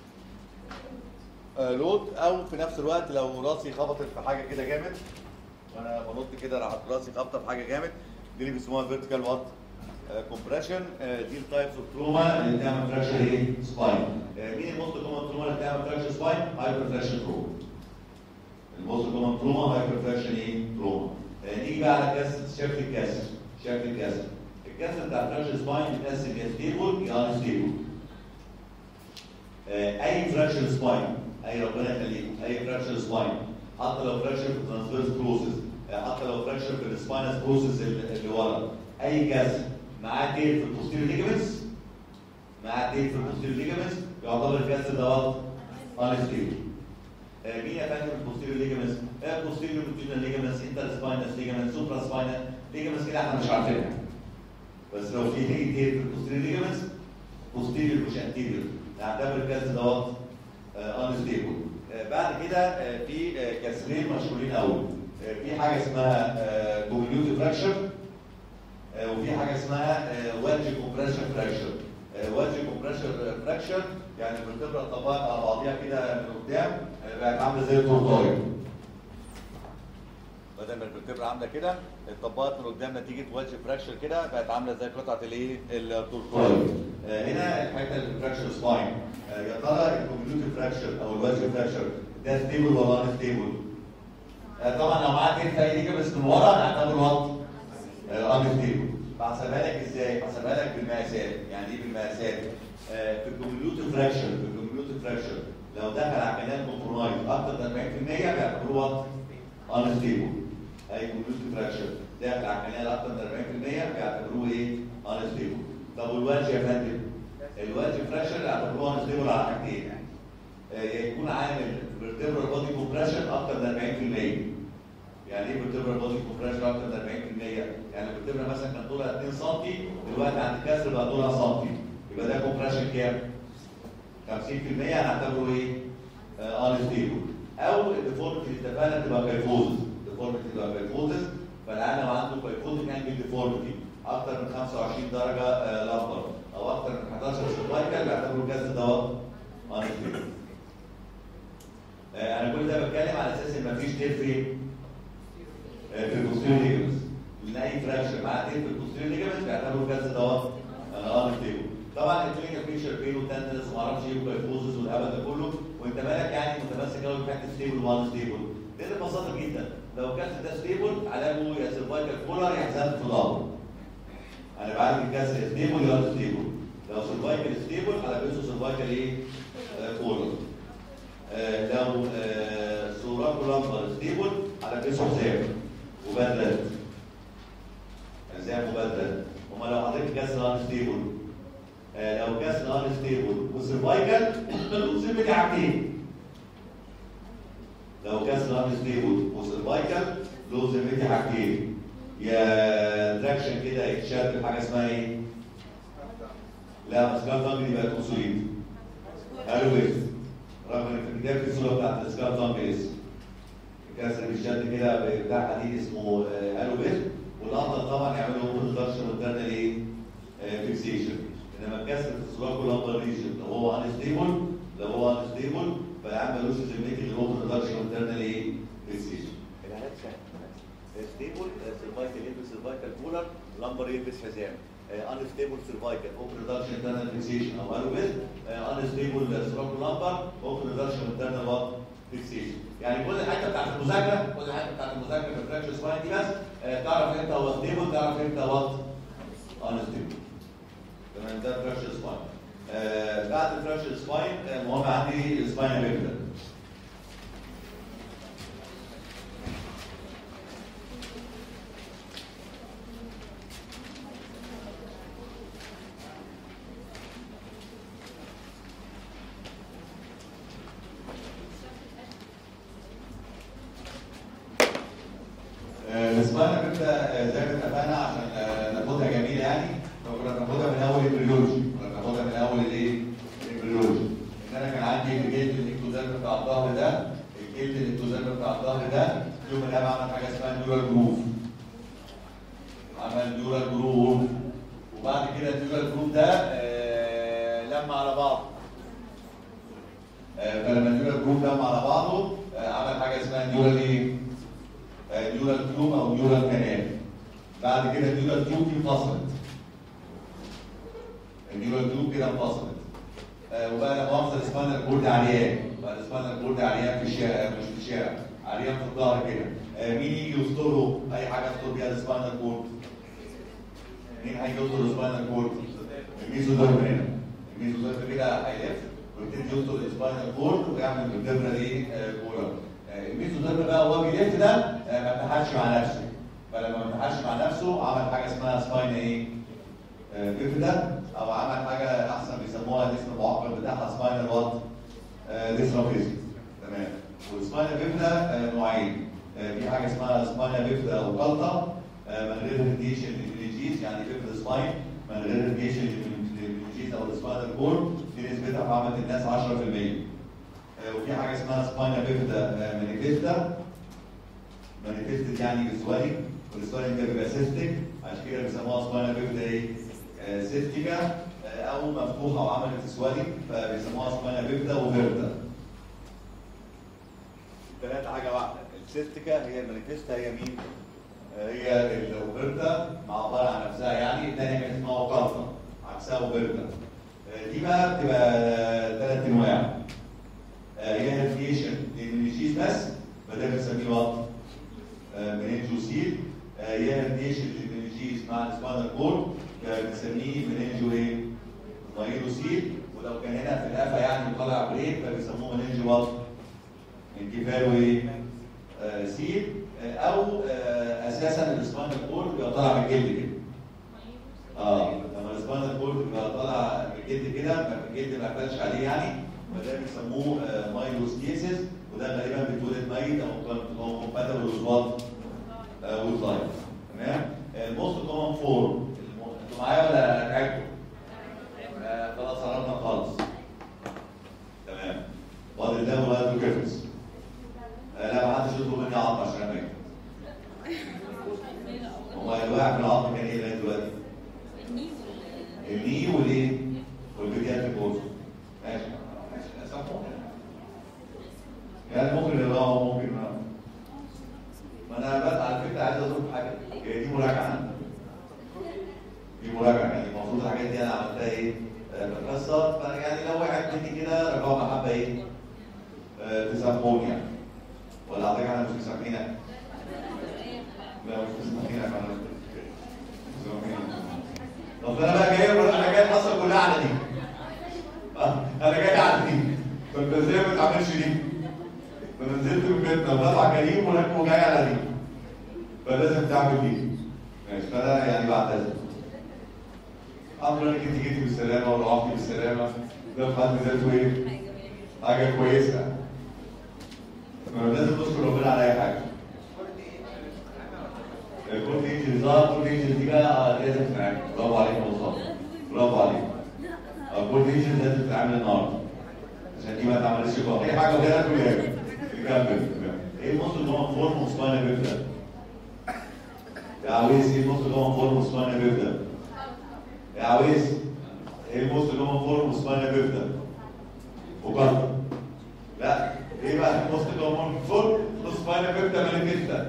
لود او في نفس الوقت لو راسي خبطت في حاجه كده جامد وانا بنط كده راحت راسي خبطه في حاجه جامد دي اللي بيسموها فيرتيكال وات كومبريشن دي التايبس اوف تروما اللي بتعمل فراكشر ايه؟ سباين مين الموست كومن تروما اللي بتعمل فراكشر سباين؟ هايبر فراكشر تروما الموست كومن تروما هايبر فراكشر ايه؟ تروما نيجي بقى على كسر شكل الكسر شكل الكسر الكسر بتاع فراكشر سباين بيتقسم يا ستيبل يا ان ستيبل اي فراكشر سباين اي ربنا يخليكم اي فراكشر سباين حتى لو فراكشر في الترانسفيرس بروسيس حتى لو فراكشر في السباينس بروسيس اللي ورا اي كسر معاه تيل في البوستيريور ليجمنتس معاه تيل في البوستيريور ليجمنتس يعتبر الكسر دوت ان ستيبل مين يا فندم البوستيريور ليجمنتس؟ البوستيريور بوتينال ليجمنتس انتر سباينس ليجمنتس سوبرا سباينال ليجمنتس كده احنا مش عارفينها بس لو في تيل تيل في البوستيريور ليجمنتس بوستيريور مش انتيريور نعتبر الكسر دوت ان ستيبل بعد كده آه، في آه، كسرين مشهورين قوي آه، في حاجه اسمها كوميونيتي فراكشر وفي حاجه اسمها وادج كومبريشن فراكشر وادج كومبريشن فراكشر يعني بتبقى الطبقات على بعضيها كده من قدام آه، بقت عامله زي التورتايه بدل ما الفرتبرا عامله كده الطبقات من قدام نتيجه وادج فراكشر كده بقت عامله زي قطعه الايه التورتايه آه، هنا الحته الفراكشر سباين آه، يا ترى الكوميونيتي فراكشر او الوادج فراكشر ده ستيبل ولا ان ستيبل طبعا لو معاك انت اي حاجه بس من ورا نعتبره وات ان ستيبل بحسبها لك ازاي؟ بحسبها لك بالمقاسات يعني ايه بالمقاسات؟ آه، في الكوميونيتي فراكشر في الكوميونيتي فراكشر لو دخل على كنال كومبرومايز اكتر من 40% بيعتبروه وات ان ستيبل اي كوميونيتي فراكشر داخل على كنال اكتر من 40% بيعتبروه ايه؟ ان ستيبل طب والوجه يا فندم؟ الوجه فراكشر بيعتبروه ان ستيبل على حاجتين آه، يا يكون عامل فيرتبرال بودي كومبريشن اكتر من 40% يعني ايه فيرتبرال بودي كومبريشن اكتر من 40% يعني الفيرتبرا مثلا كان طولها 2 سم دلوقتي عند الكسر بقى طولها سم يبقى ده كومبريشن كام 50% هنعتبره ايه ان ستيبل او الديفورمتي اللي اتفقنا تبقى كايفوزس الديفورمتي تبقى كايفوزس فالعيان لو عنده كايفوزيك انجل ديفورمتي اكتر من 25 درجه آه، لمبر او اكتر من 11 سيرفايكال بيعتبروا الكسر دوت ان ستيبل آه، انا كل ده بتكلم على اساس ان مفيش تيل فين آه، في البوستيريور ليجمنتس لان اي فراكشر مع تيل في البوستيريور ليجمنتس بيعتبروا الكسر دوت ان ستيبل طبعا الكلينيكال بيكشر بين وتندنس وما اعرفش ايه وكايفوزس والهبل ده كله وانت مالك يعني متمسك قوي بحته ستيبل وان ستيبل لان ببساطه جدا لو كسر ده ستيبل علاجه يا سيرفايكال كولر يا حزام في ظهره انا بعالج الكسر يا ستيبل يا ستيبل لو سيرفايكال ستيبل على بيسو سيرفايكال ايه آه، كولر آه، لو آه، سوراكو لمبر ستيبل على بيسو حزام وبدل حزام وبدل امال لو حضرتك كسر ان ستيبل آه، لو كسر ان ستيبل وسيرفايكال الانزيم دي حاجتين لو كسر ان ستيبل وسيرفايكال له زمتي حاجتين يا تراكشن كده يتشد بحاجه اسمها ايه؟ لا مسكال فانجلي بقت اوبسوليت قالوا ايه؟ رغم ان في الكتاب في الصوره بتاعت الاسكال فانجليز الكسر بيشد كده بتاع حديد اسمه الوبيت والافضل طبعا يعملوا برودكشن والترنال ايه؟ فيكسيشن انما الكسر في السراكو لامبر ريجن لو هو ان ستيبل لو هو ان ستيبل فالعيان ملوش زميلتي غير هو برودكشن والترنال ايه؟ فيكسيشن العلاج سهل ستيبل سيرفايكال يلبس سيرفايكال كولر لامبر يلبس حزام ان ستيبل سيرفايكال او برودكشن انترنال فيكسيشن او الوبيت ان ستيبل سراكو لامبر او برودكشن انترنال وات فيكسيشن يعني كل حته بتاعت المذاكره كل حته بتاعت المذاكره في الفراكشر سباين دي بس آه، تعرف امتى هو ستيبل تعرف امتى وات ان ستيبل تمام ده فراكشر سباين آه بعد الفراكشر سباين آه، المهم عندي السباين بيبدا السباين بيبدا آه، زي ما اتفقنا عشان آه، ناخدها جميله يعني فكنا بناخدها من اول البريولوجي كنا بناخدها من اول الايه؟ البريولوجي ان انا كان عندي بدايه الاكتوزال عمل نيورال جروب وبعد كده النيورال جروب ده آه، لم على بعض آه، فلما النيورال جروب لم على بعضه آه، عمل حاجه اسمها نيورال ايه؟ آه، نيورال تيوب او نيورال كانال بعد كده النيورال تيوب دي انفصلت النيورال تيوب كده انفصلت آه، وبقى لا مؤاخذه السباينال كورد عريان بقى السباينال كورد عريان في الشارع مش في الشارع عريان في الظهر كده آه، مين يجي يستره اي حاجه يستر بيها السباينال كورد مين هيجي يستر السباينال كورد الميزوديرم هنا الميزوديرم كده هيلف ويبتدي يستر السباينال كورد ويعمل بالدبره دي آه، كوره آه، الميزوديرم بقى وهو بيلف ده آه، ما اتحدش مع نفسه فلما ما اتحدش مع نفسه عمل حاجه اسمها سباين ايه؟ بيفدا او عمل حاجه احسن بيسموها الاسم المعقد بتاعها سباينال وات ديسرافيزم تمام والسباينال بيفدا آه، نوعين آه، في حاجه اسمها سباينال بيفدا وقلطه آه، من غير ريديشن للمنجيز يعني بيفدا سباين من غير ريديشن للمنجيز او السباينال كورد دي نسبتها في عامه الناس 10% آه، وفي حاجه اسمها سباينال بيفدا مانيفيستا مانيفيستد يعني فيزوالي والسباين ده بيبقى سيستيك عشان كده بيسموها سباينال بيفدا ايه؟ آه، سيستيكا آه، او مفتوحه وعملت سوالي فبيسموها سباينال بيفدا وفيرتا. ثلاثة حاجة واحدة، السيستيكا هي المانيفيستا هي مين؟ آه، هي الوفيرتا معبرة عن نفسها يعني الثانية كانت اسمها وقالطة عكسها وفيرتا. آه، دي بقى بتبقى ثلاث انواع. آه، يا هيرفيشن للمنيجيز بس فده بنسميه وات مننجوسيل يا هيرفيشن للمنيجيز مع السباينال كورد بنسميه مننجو ايه؟ مايلوسيل ولو كان هنا في القفا يعني طالع بريك فبيسموه مننجو وات انكفالو ايه؟ آه، سيل آه، او آه، اساسا السباينال كورد بيبقى طالع من الجلد كده اه لما السباينال كورد بيبقى طالع من الجلد كده ما الجلد ما قفلش عليه يعني فده بيسموه مايلوسكيسز وده غالبا بيتولد ميت او كومباتبل وزوات ويز لايف تمام الموست كومن فورم انتوا معايا ولا تعبتوا؟ آه، خلاص قربنا خالص تمام فاضل ده ولا كيرفز لا ما حدش يطلب مني عظم عشان اميت هو الواحد من العظم كان ايه لغايه دلوقتي؟ الني والايه؟ والبيدياتريك بوز ماشي ماشي سامحوني يعني ممكن يقراها وممكن ما ما انا بس على فكره عايز اضيف حاجه هي دي مراجعه دي مراجعه يعني المفروض الحاجات دي انا عملتها ايه؟ آه، بكسر فيعني لو وقعت مني كده رجعوا محبه ايه؟ آه، تسامحوني يعني ولا حضرتك انا مش مسامحينك؟ لا مش مسامحينك انا مسامحينك طب انا بقى جاي انا جاي مصر كلها على دي آه، انا جاي على دي فانت ازاي ما بتعملش دي؟ ما انا نزلت من بيتنا وطلع كريم وراكبه جاي على دي فلازم تعمل دي ماشي فانا يعني بعتذر الحمد لله انك انت جيتي بالسلامه وروحتي بالسلامه ده في حد ذاته ايه؟ حاجه كويسه ما لازم نشكر ربنا على اي حاجه كل انجل ظهر كل انجل دي بقى لازم تتعامل برافو عليك يا مصطفى برافو عليك كل انجل لازم تتعامل النهارده عشان دي ما تعملش جوه اي حاجه غيرها كلها نكمل ايه المصل اللي هو فورم وسباينا بيبدا يا عويس ايه المصل اللي هو فورم وسباينا بيبدا يا عويس ايه المصل اللي هو فورم وسباينا بيبدا وبرضه لا ايه بقى المصل اللي هو فورم وسباينا بيبدا مانيفيستا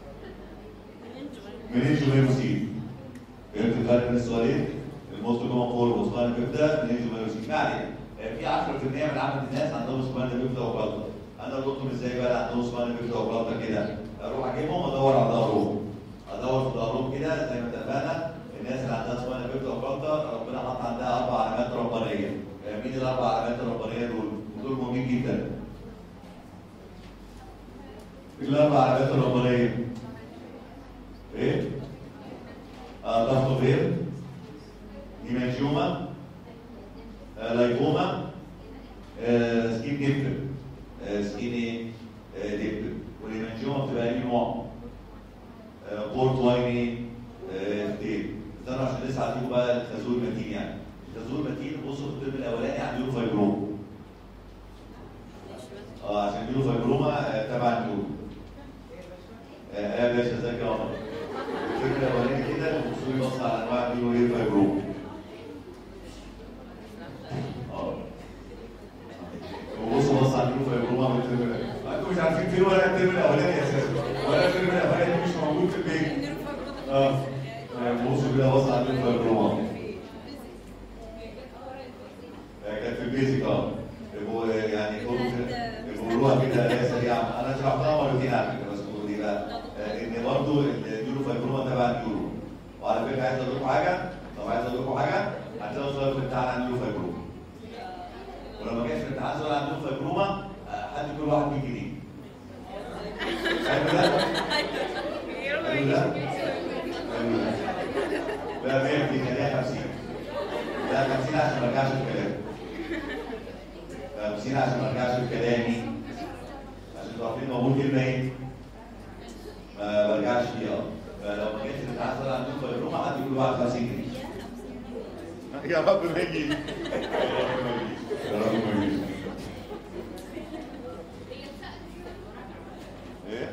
منين جوميروسيل فهمت الفرق بين السؤالين المصل اللي هو فورم وسباينا بيبدا منين جوميروسيل ما علينا في 10% من عامة الناس عندهم سباينا بيبدا وبرضه انا قلت لهم ازاي بقى عندهم سباين بيبدا وبلاطه كده اروح اجيبهم ادور على ظهرهم ادور في ظهرهم كده زي ما اتفقنا الناس اللي عندها سباين بيبدا وبلاطه ربنا حط عندها اربع علامات ربانيه مين الاربع علامات الربانيه دول؟ ودول مهمين جدا الاربع علامات الربانيه ايه؟ آه ضغط غير هيمانجيوما آه لايكوما آه سكين ديبتر سكيني ديبل والهيمانجيوما بتبقى ليه نوع بورت وايني ديل استنوا عشان لسه هتجيبوا بقى الخازوق المتين يعني الخازوق المتين بصوا في الترم الاولاني عنده فايبروما اه عشان له فايبروما آه، تبع النيورو اه يا باشا ازيك يا عمر الفكره الاولانيه كده بصوا كده بص على الفايبروما كانت في البيزك اه يبقوا يعني يقولوا كده يقولوها كده هي سريعه انا شرحتها مرتين على فكره بس قولوا لي بقى آه، ان برضه النيورو فايبروما تبع النيورو وعلى فكره عايز اقول لكم حاجه طب عايز اقول لكم حاجه هتلاقوا سؤال في الامتحان عن النيورو فايبروما ولما جاش في الامتحان سؤال عن النيورو فايبروما آه، حد كل واحد 100 جنيه حلو ده؟ حلو ده؟ حلو ده؟ لا 100 دي خليها 50 لا 50 عشان ما ارجعش في كلامي 50 عشان ما ارجعش في كلامي عشان تبقوا عارفين موجود كلمه ايه؟ ما برجعش فيها فلو ما جيتش الامتحان طلع عندكم فايبروما حد يقول واحد 50 جنيه يا رب ما يجي يا رب ما يجي ايه؟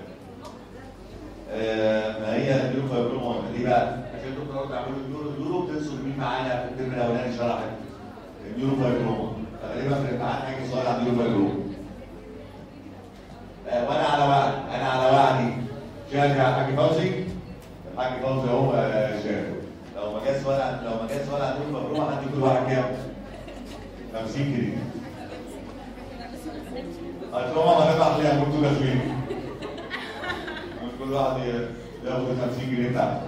آه، ما هي اليورو فايبروما ليه بقى؟ عشان دكتور تعملوا اليورو اليورو بتنسوا مين معانا في الترم الاولاني شرحت اليورو فايبروما فغالبا في الامتحان هيجي سؤال عن اليورو فايبروما آه، وانا على وعد انا على وعدي شايف يا حاج فوزي الحاج فوزي اهو آه، شايف لو ما جاش سؤال عن لو ما جاش سؤال عن اليورو فايبروما هدي كل واحد كام؟ 50 جنيه هتروما ما تبعت لي هنقول داخلين كل واحد ياخد ال 50 جنيه بتاعته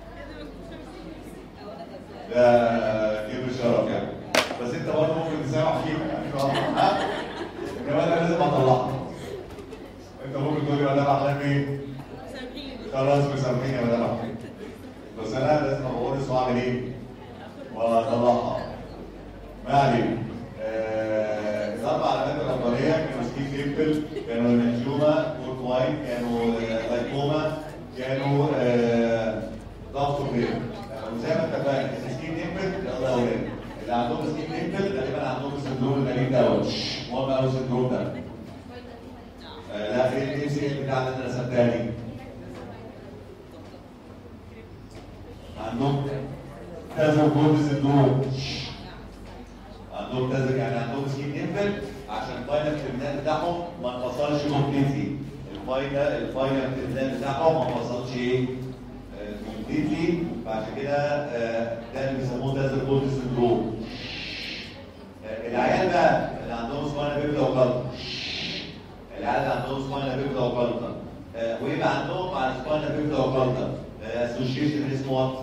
ده كبر الشرف يعني بس انت برضه ممكن تسامح فيهم يعني ها كمان انا لازم اطلعها انت ممكن تقول لي مدام احلام ايه؟ خلاص مسامحيني يا مدام احلام بس انا لازم اقول واعمل ايه؟ واطلعها ما علينا آه، الاربع علامات الربانيه كانوا سكيت ليمبل كانوا المنجومه بوركواين كانوا آه، لايكوما كانوا آه، ضغط غير وزي ما اتفقنا السكيت ليمبل يلا يا ولاد اللي عندهم سكيت ليمبل غالبا عندهم السندروم الغريب دوت مهم قوي السندروم ده آه، لا ايه الاي سي ال بتاع اللي انا رسمتها دي عندهم كذا كود سندروم عندهم كذا يعني عندهم سكين نيمبل عشان الفاينل ترمينال بتاعهم ما انفصلش كومبليتلي الفاينل الفاينل ترمينال بتاعهم ما انفصلش ايه كومبليتلي فعشان كده آه، ده اللي بيسموه ده كود سندروم آه، العيال بقى اللي عندهم سباينا بيبدا وقلب العيال اللي عندهم سباينا بيبدا وقلب ويبقى عندهم مع السباينا بيبدا وقلب اسوشيشن اسمه وات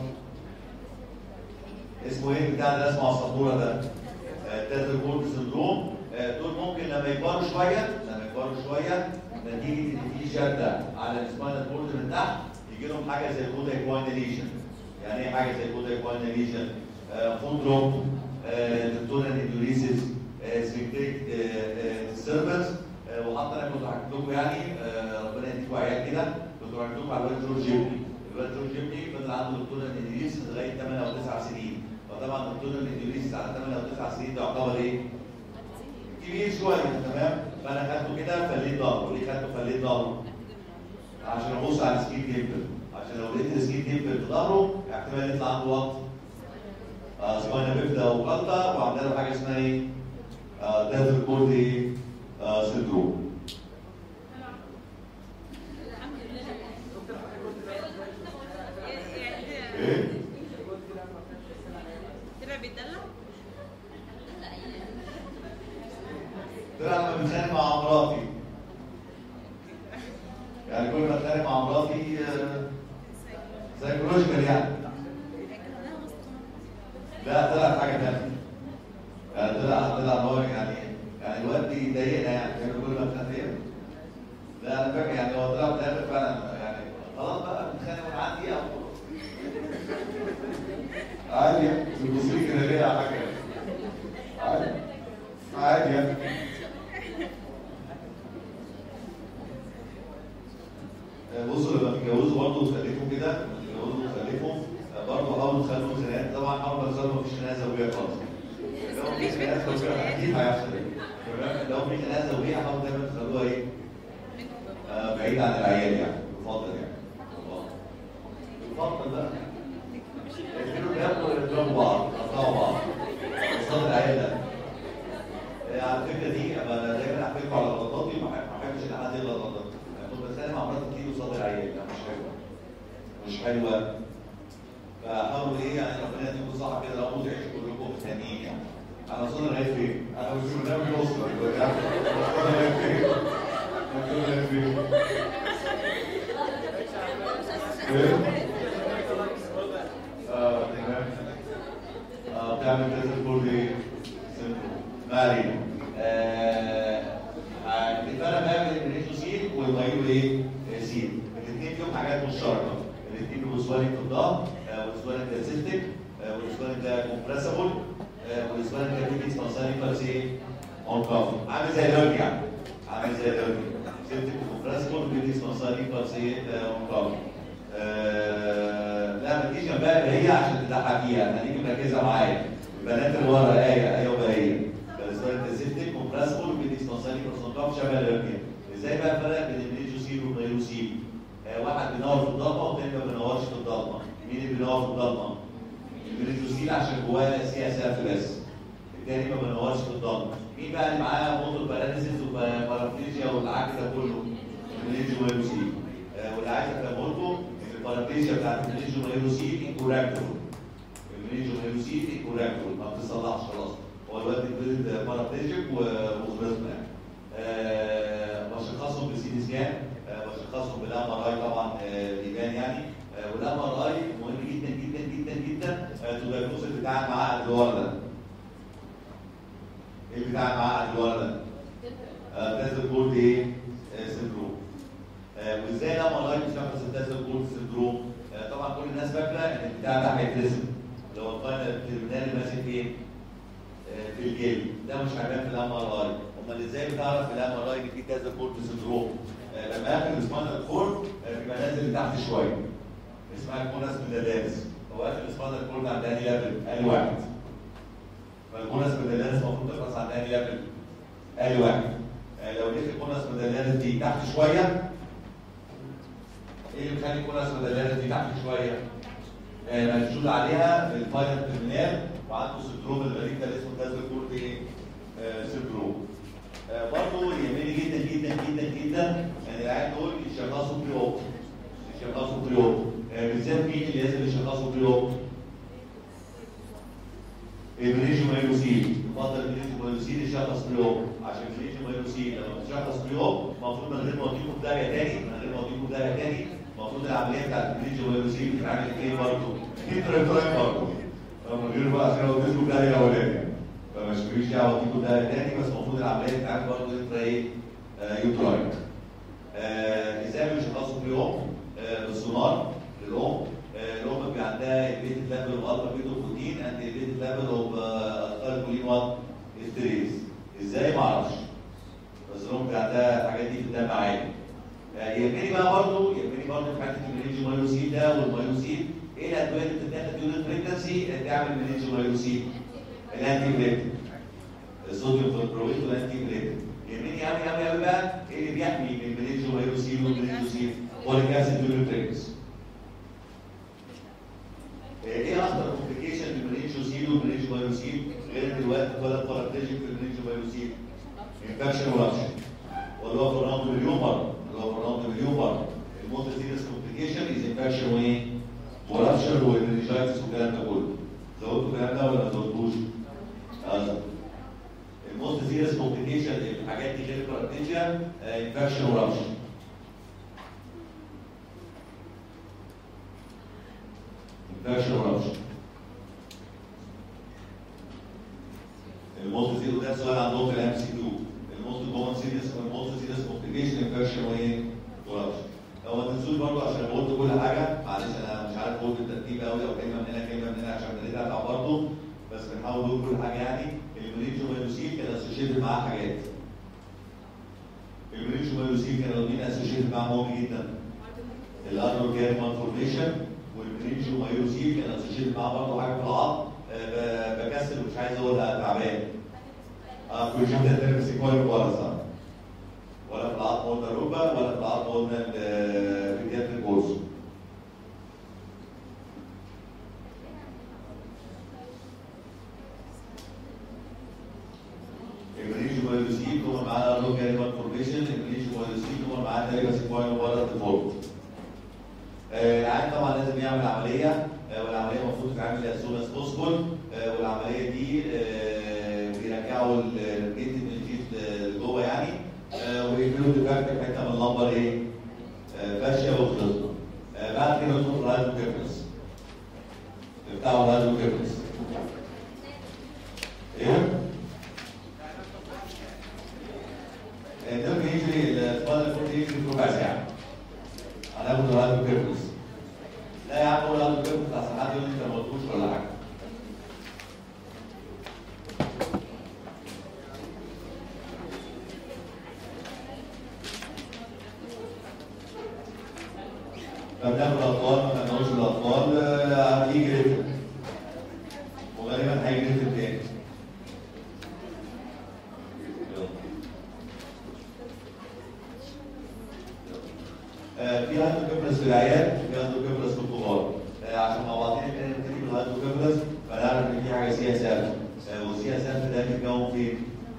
اسمه ايه بتاع ده اسمه على السبوره ده تازل بورد سندروم آه، دول ممكن لما يكبروا شويه لما يكبروا شويه نتيجه ان في شده على السباينال بورد من تحت يجي لهم حاجه زي كودا ايكويناليشن يعني ايه حاجه زي كودا ايكويناليشن فود دروب دكتورال اندوريسيس سبيكتيك ديستربنس وحتى انا كنت حكيت لكم يعني آه، ربنا يديكم عيال كده كنت حكيت لكم على الواد جورج جيبني الواد جورج جيبني فضل عنده دكتورال اندوريسيس لغايه 8 او 9 سنين فطبعا دكتور الاندوريسيس على 8 او 9 سنين ده يعتبر ايه؟ كبير شويه تمام؟ فانا خدته كده فليت ظهره، ليه خدته فليت ظهره؟ عشان ابص على السكين ديمبل، عشان لو لقيت السكين ديمبل في ظهره احتمال يطلع عنده وقت آه سباينا بيبدا وقلطه وعندنا له حاجه اسمها ايه؟ آه دازل كوردي آه سندروم. ايه؟ طلع بيتدلع؟ طلع لما بتخانق مع مراتي يعني كل ما اتخانق مع مراتي سايكولوجيكال يعني لا طلع حاجه ثانيه يعني طلع طلع ان هو يعني يعني الواد بيضايقنا يعني يعني كل ما اتخانق فيها لا انا فاكر يعني هو طلع في الاخر فعلا يعني خلاص بقى بنتخانق ونعدي او عادي يعني بتبص لي كده ليه يا حاجه عادي عادي يعني بصوا لما تتجوزوا برضه وتخلفوا كده لما تتجوزوا وتخلفوا برضه حاولوا تخلوا خناقات طبعا حاولوا تخلوا مفيش خناقه زوجيه خالص لو في خناقه زوجيه اكيد هيحصل تمام لو في خناقه زوجيه حاولوا دايما تخلوها ايه؟ آه، بعيد عن العيال يعني يفضل يعني الله. يفضل بقى يقفلوا بياكلوا يضربوا بعض يقطعوا بعض قصاد العيال ده آه، على الفكره دي انا دايما احكي لكم على غلطاتي ما احبش ان حد يغلط غلطاتي كنت بتكلم مع مراتي كتير قصاد العيال ده مش حلوه مش حلوه فحاولوا ايه يعني ربنا يديكم الصحه كده لو تعيشوا كلكم تانيين يعني انا وصلنا لغايه فين؟ انا مش برنامج الاسره وصلنا لغايه فين؟ وصلنا لغايه فين؟ ايه؟ اه تمام اه بتعمل كذا كل ايه؟ سيمبل ما علينا آه، آه، الفرق بقى بين الريتوسيل والمايلو ايه؟ آه، سيل الاثنين فيهم حاجات مشتركه الاثنين بيبقوا سوالين في الظهر آه، والسوالين ده سيستك آه، والسوالين ده كومبريسبل والسوالين ده بيجي سبونساري بس ايه؟ اون كافي عامل زي الهرج يعني عامل زي الهرج سيستك وكومبريسبل بيجي سبونساري بس ايه؟ اون كافي آه، لا ما تجيش جنبها اللي هي عشان تضحكيها خليكي مركزه معايا البنات اللي ورا ايه ايه وبهيه فالسؤال التسيستيك كومبراسبل بالديسبنساري كونسنتراف شبه الاركين ازاي بقى الفرق بين الميليجوسيل والغيروسيل؟ آه واحد بينور في الضلمه والتاني ما بينورش في الضلمه مين اللي بينور في الضلمه؟ الميليجوسيل عشان جواه سي اس اف بس التاني ما بينورش في الضلمه مين بقى اللي معاه موتور باراليسيس وبارافليجيا والعك ده كله؟ الميليجو غيروسيل آه واللي عايز افهمه لكم ان البارافليجيا بتاعت الميليجو غيروسيل انكوركتبل الميليجو غيروسيل انكوركتبل ما بتصلحش خلاص هو الواد اتولد بارابليجيك وخلصنا يعني. آه، بشخصهم بالسي دي سكان آه، بشخصهم بالام ار اي طبعا آه، بيبان يعني آه، والام ار اي مهم جدا جدا جدا جدا آه، تدايجنوز اللي بتاعك مع عقد الورا ده. ايه اللي بتاعك مع عقد الورا ده؟ تازل جولد ايه؟ آه، سندروم. آه، وازاي الام ار اي بيشخص التازل جولد سندروم؟ آه، طبعا كل الناس فاكره ان البتاع ده هيترسم. لو الفاينل ترمينال ماسك ايه؟ في الجلد ده مش هيبان في الام ار اي امال ازاي بتعرف في الام ار اي ان في كذا كورد سندروم آه، لما اخر السباينال كورد آه، بيبقى نازل لتحت شويه اسمها الكونس ميدالانس هو اخر السباينال كورد عند انهي ليفل؟ انهي واحد فالكونس ميدالانس المفروض تخلص عند انهي ليفل؟ انهي واحد آه، لو لقيت الكونس ميدالانس دي تحت شويه ايه اللي بيخلي الكونس ميدالانس دي تحت شويه؟ آه، مشدود عليها الفاينل ترمينال وعنده سندروم الغريب ده اللي اسمه كازل كورد ايه؟ آه، سندروم. آه، برضه يهمني جدا جدا جدا جدا ان العيال دول يشخصوا بري اوب. يشخصوا بري اوب. آه، بالذات مين اللي لازم يشخصوا بري اوب؟ البريجو مايلوسيل يفضل البريجو مايلوسيل يشخص بري اوب عشان البريجو مايلوسيل لما تشخص بري اوب المفروض من غير ما اوديكم في داهيه تاني من غير ما اوديكم في داهيه تاني المفروض العمليه بتاعت البريجو مايلوسيل بتتعمل ايه برضه؟ انترا برضه من غير بقى عشان لو اديتكم ده اولاني فمش ماليش دعوه اديكم ده تاني بس المفروض العمليه بتاعتك برضه انترا ايه؟ آه، يوترايت. آه، ازاي بيشخصوا في يوم آه، بالسونار للام آه، الام بيبقى عندها البيت ليفل اوف الفا بيتو بروتين اند البيت ليفل اوف الكولين 1 استريز ازاي ما اعرفش بس الام بيبقى عندها الحاجات دي في الدم عادي آه، يهمني بقى برضه يهمني برضه في حته الميلينجو مايوسيل ده والمايوسيل ايه الادويه اللي بتتاخد دون البريجنسي اللي تعمل ميلينجو مايوسيل الانتي بريتين الصوديوم فلورويد والانتي بريتين يهمني قوي قوي قوي بقى ايه اللي بيحمي من الميلينجو مايوسيل والميلينجوسيل فوليك اسيد دون البريجنسي ايه اخطر كومبليكيشن في الميلينجوسيل والميلينجو مايوسيل غير دلوقتي ولا بارابليجيك في الميلينجو مايوسيل انفكشن ورابشن ولا هو فرناندو مليون مره ولا هو فرناندو مليون مره الموت سيريس كومبليكيشن از انفكشن وايه؟ ورابشر والمنجايتس والكلام ده كله زودتوا الكلام ده ولا ما زودتوش؟ اه الموست سيريس كومبليكيشن الحاجات دي غير البارابليجيا انفكشن ورابشر انفكشن ورابشر الموست زيرو ده سؤال عندهم في الام سي 2 الموست كومن سيريس الموست سيريس كومبليكيشن انفكشن وايه؟ ورابشر لو ما تنسوش برضه عشان قلت كل حاجه معلش انا مش عارف قلت الترتيب قوي او كلمه من هنا كلمه من هنا عشان ابتديت اتعب برضه بس بنحاول نقول كل حاجه يعني المريض مايوسيل كان اسوشيتد معاه حاجات المريض مايوسيل كان واخدين اسوشيتد معاه مهم جدا الارنو كان مالفورميشن والمريض مايوسيل كان اسوشيتد معاه برضه حاجه في العظم آه، ب- بكسل ومش عايز اقولها تعبان اه كل شويه تلبس كويس ورا صح ولا في العظم قلنا الركبه ولا في العظم قلنا البيدياتريك اورسو المريجو مايوسيل هو معاه ارنو كان فورميشن المريجو مايوسيل هو معاه تقريبا سيكوين ورا الديفولت آه، العيان طبعا لازم يعمل عمليه آه، والعمليه المفروض تتعمل as soon as possible آه، والعمليه دي آه، بيرجعوا الجلد من الجلد لجوه يعني آه، ويقفلوا دلوقتي حته من اللمبر ايه؟ آه، فاشيه وخلصنا آه، بعد كده ندخل الرايزو كيرفس بتاعوا الرايزو كيرفس ايه؟ ده بيجري الفاضل فوق يجري في ربع ساعه هناخد الرايزو كيرفس لا يا عم قول الرايزو كيرفس اصل حد يقول لي انت ما قلتوش ولا حاجه فبناخد الاطفال ما خدناهوش الاطفال آه، هيجي ريتم وغالبا هيجي ريتم تاني يلا. آه، في هايدروكيفالس في العيال في هايدروكيفالس في الكبار آه، عشان مع بعضنا كده نبتدي بالهايدروكيفالس فنعرف ان في حاجه سي اس اف والسي اس اف ده بيتكون فين؟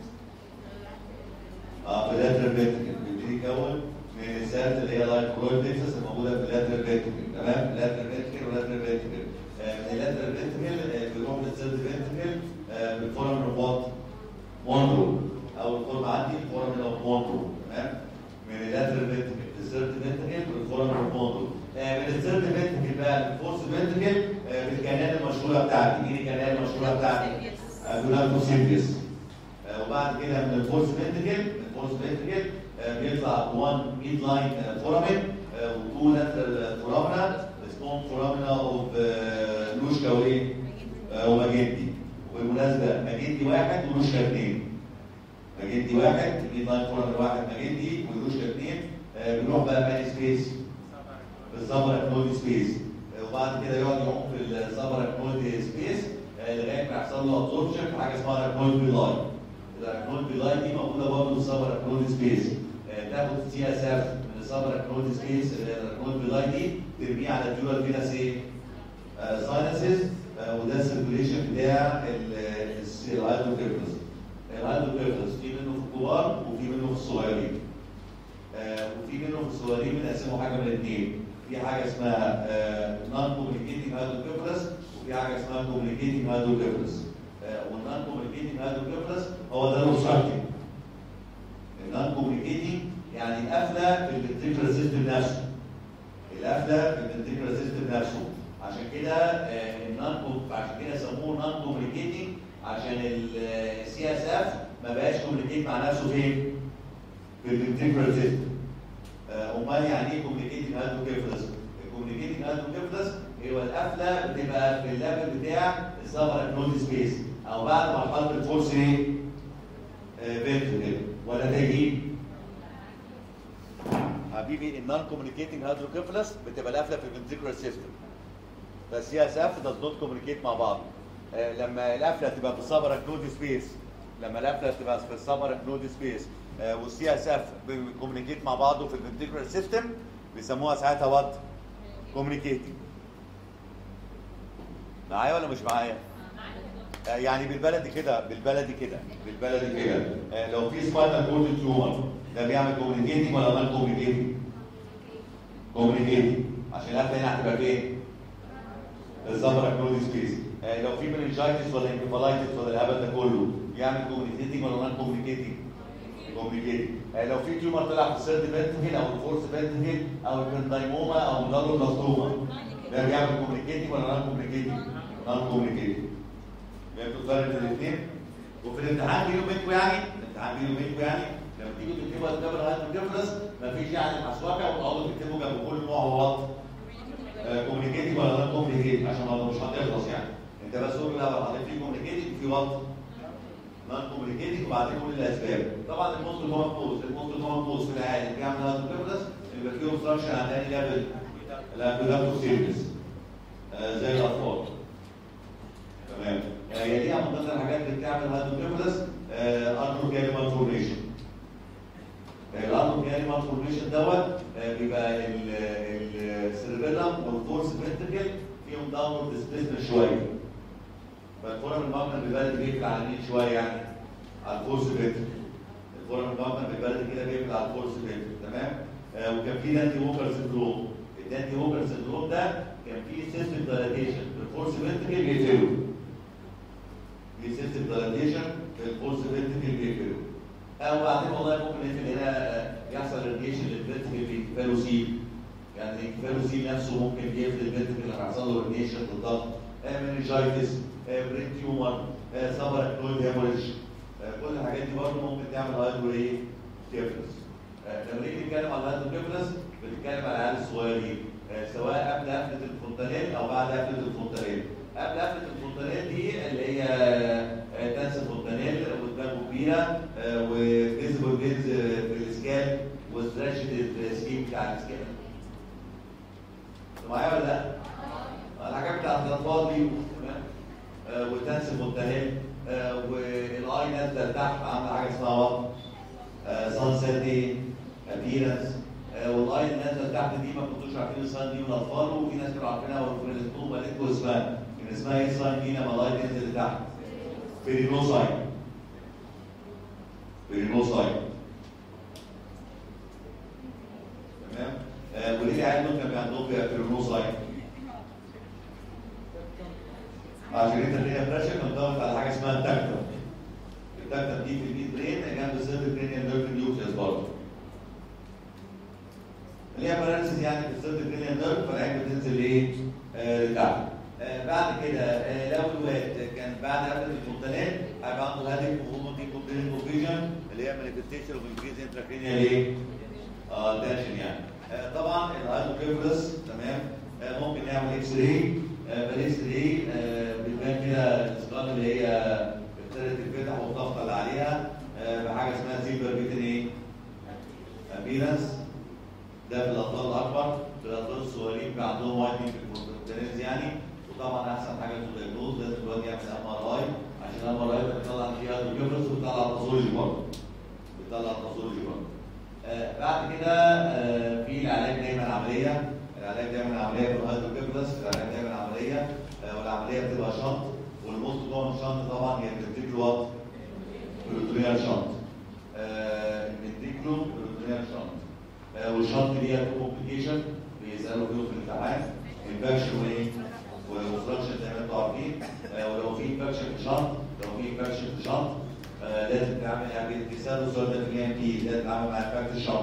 اه في اللاترال فينتركل بيبتدي يتكون من السيلز اللي هي لايت كلويد نكسس الموجوده في اللاترال فينتركل تمام اللاترال فينتركل واللاترال فينتركل آه، من اللاترال فينتركل آه، بيروح للسيلز فينتركل بالفورم اوف مونرو او الفورم عندي الفورم اوف مونرو تمام من اللاترال فينتركل للسيرد فينتركل بالفورم اوف مونرو من السيرد فينتركل بقى للفورس فينتركل بالكنال المشهوره بتاعتي مين الكنال المشهوره بتاعتي؟ جوناتوسيبيوس آه، وبعد كده من الفورس فينتركل من الفورس فينتركل آه، بيطلع 1 ميد لاين فورامين وتو لاترال فورامنا اسمهم فورامنا اوف لوشكا وايه؟ آه، وماجندي وبالمناسبه ماجندي واحد ولوشكا اثنين ماجندي واحد ميد لاين فورامين واحد ماجندي ولوشكا اثنين آه، بنروح بقى ماني سبيس بالسبر اكنولي سبيس وبعد كده يقعد يعوم في السبر اكنولي سبيس آه، لغايه ما يحصل له ابزوربشن في حاجه اسمها اكنولي بيلاي الاكنولي بيلاي دي موجوده برضه في السبر اكنولي سبيس آه، تاخد سي اس اف من السبر اكنولي سبيس الاكنولي بيلاي دي ترميه على الديورال فينس ايه؟ ساينسز وده السيركوليشن بتاع الهايدروكيرفس الهايدروكيرفس في منه في الكبار وفي منه في الصغيرين آه، وفي منهم في الصغيرين بنقسموا حاجه من الاثنين في حاجه اسمها نون كوميونيكيتنج هايدروكيفالس وفي حاجه اسمها كوميونيكيتنج هايدروكيفالس والنون كوميونيكيتنج هايدروكيفالس هو ده الاوبستراكتنج النون كوميونيكيتنج يعني القفله في الفنتريكولار سيستم نفسه القفله في الفنتريكولار سيستم نفسه عشان كده النون عشان كده سموه نون كوميونيكيتنج عشان السي اس اف ما بقاش كوميونيكيت مع نفسه فين؟ في الفنتريكولار سيستم امال يعني ايه كوميونيكيتنج هايدروكيفالس؟ الكوميونيكيتنج هايدروكيفالس هو القفله بتبقى في الليفل بتاع السبر اكنولي سبيس او بعد مرحله الفورس ايه؟ فينتركل ولا تجيب حبيبي النون كوميونيكيتنج هايدروكيفالس بتبقى القفله في الفنتريكولار سيستم فالسي اس اف داز نوت كوميونيكيت مع بعض آه، لما القفله تبقى في السبر اكنولي سبيس لما القفله تبقى في السبر اكنولي سبيس والسي اس اف بيكوميونيكيت مع بعضه في الفنتريكولار سيستم بيسموها ساعتها وات كوميونيكيتنج معايا ولا مش معايا؟ آه، يعني بالبلدي كده بالبلدي كده بالبلدي كده آه، لو في سباينال كورد تيومر ده بيعمل كوميونيكيتنج ولا نون كوميونيكيتنج؟ كوميونيكيتنج عشان القفله هنا هتبقى فين؟ الزبر اكنولي سبيس آه، لو في مننجايتس ولا انكفالايتس ولا الهبل ده كله يعمل كوميونيكيتنج ولا نون كوميونيكيتنج؟ كومبليكيتد لو في تيومر طلع في السيرد فنتركل او الفورس فنتركل او الكندايموما او ميدالوبلاستوما ده بيعمل كومبليكيتنج ولا نون كومبليكيتنج؟ نون كومبليكيتنج فهمتوا الفرق بين الاثنين؟ وفي الامتحان بيني وبينكم يعني الامتحان بيني وبينكم يعني لما تيجوا تكتبوا اسباب الهايدروكيفلس مفيش يعني حسواكه وتقعدوا تكتبوا جنب كل نوع هو كوميونيكيتنج ولا نون كوميونيكيتنج عشان ما مش هتخلص يعني انت بس قول لا حضرتك في كوميونيكيتنج وفي وات نون كوميونيكيتنج وبعدين نقول الاسباب طبعا الموست كومن كوز الموست كومن كوز في العالم اللي بيعمل هذا الكبرس اللي بيبقى فيه اوبستراكشن على تاني ليفل الابدولاكتو سيرفيس زي الاطفال تمام آه، يليها من ضمن الحاجات اللي بتعمل هذا الكبرس ارنو كاليمال فورميشن الارنو كاليمال فورميشن دوت آه، بيبقى السيربيلم والفورس فنتركل فيهم داونورد ديسبيسمنت شويه فالفورم الماجنم بالبلد بيقفل على مين شويه يعني على الفورس فيكتور الفورم الماجنم بالبلد كده بيقفل على الفورس فيكتور تمام آه وكان في دانتي ووكر سندروم الدانتي ووكر سندروم ده كان في سيستم دايلاتيشن في الفورس فينتكل بيقفله في سيستم دايلاتيشن في الفورس فينتكل بيقفله او بعدين والله ممكن يقفل هنا آه، يحصل راديشن للفينتكل في انكفالو سيل يعني انكفالو سيل نفسه ممكن يقفل الفينتكل لما يحصل له راديشن بالضغط منجايتس برين تيومر سمر اكنويد هيموريج كل الحاجات دي برضه ممكن تعمل هايدرو ايه كيفلس لما نيجي نتكلم على الهايدرو كيفلس بنتكلم على العيال الصغيرين آه، سواء قبل قفله الفونتانيل او بعد قفله الفونتانيل قبل قفله الفونتانيل دي اللي هي آه، تنس فونتانيل ودماغه كبيره وفيزبل فينز في الاسكال وستريتشد السكيم بتاع الاسكال معايا ولا لا؟ الحاجات بتاعت الاطفال دي تمام آه، وتنس فونتانيل آه، والاي نازله لتحت عامله حاجه اسمها وات سان سيتي ابيرنس والاي اللي نازله لتحت دي ما كنتوش عارفين الساين دي من الاطفال وفي ناس كانوا عارفينها وفي الاسبوع قالت لكم اسمها كان اسمها ايه الساين دي لما الاي تنزل لتحت بيرينوساين بيرينوساين تمام آه، وليه العيال دول كان عندهم بيرينوساين عشان انت الدنيا بريشر كان ضاغط على حاجه اسمها التكتم التكتم دي في الميد برين جنب السيرد برينيال نيرف نيوكليوس برضه اللي هي باراليسيس يعني في السيرد برينيال نيرف فالعين بتنزل ايه؟ آه لتحت آه بعد كده آه لو الواد كان بعد قبل الفونتانيل هيبقى عنده هاديك وهومو دي كومبلين كوفيجن اللي هي مانيفستيشن اوف انكريز انتراكرينيال ايه؟ اه تنشن يعني آه طبعا الهايدروكيفلس تمام آه ممكن نعمل اكس راي فالاكس راي بتبان كده الاسقاط اللي هي ابتدت تتفتح والضغطه اللي عليها آه بحاجه اسمها سيلفر بيتن ايه؟ ابيرنس ده في الاطفال الاكبر في الاطفال الصغيرين بيبقى عندهم وايدنج في الكونتينرز يعني وطبعا احسن حاجه في الدايجنوز لازم الواد يعمل ام ار اي عشان الام ار اي بتطلع فيها الكيفرس وبتطلع الباثولوجي برضه بتطلع الباثولوجي برضه آه بعد كده آه في العلاج دايما عمليه العلاج دايما عمليه في الهايدروكيفلس العلاج دايما عمليه آه والعمليه بتبقى شنط والموست كومن شنط طبعا هي الفنتيكلو وات بروتونيال شنط الفنتيكلو بروتونيال شنط آه والشنط ليها تو كومبليكيشن بيسالوا فيهم في الامتحان انفكشن وايه؟ واوبستراكشن زي ما انتم عارفين آه ولو في انفكشن في شنط لو في انفكشن في شنط آه لازم تعمل يعني بيسالوا السؤال ده في الام بي لازم تعمل مع انفكت الشنط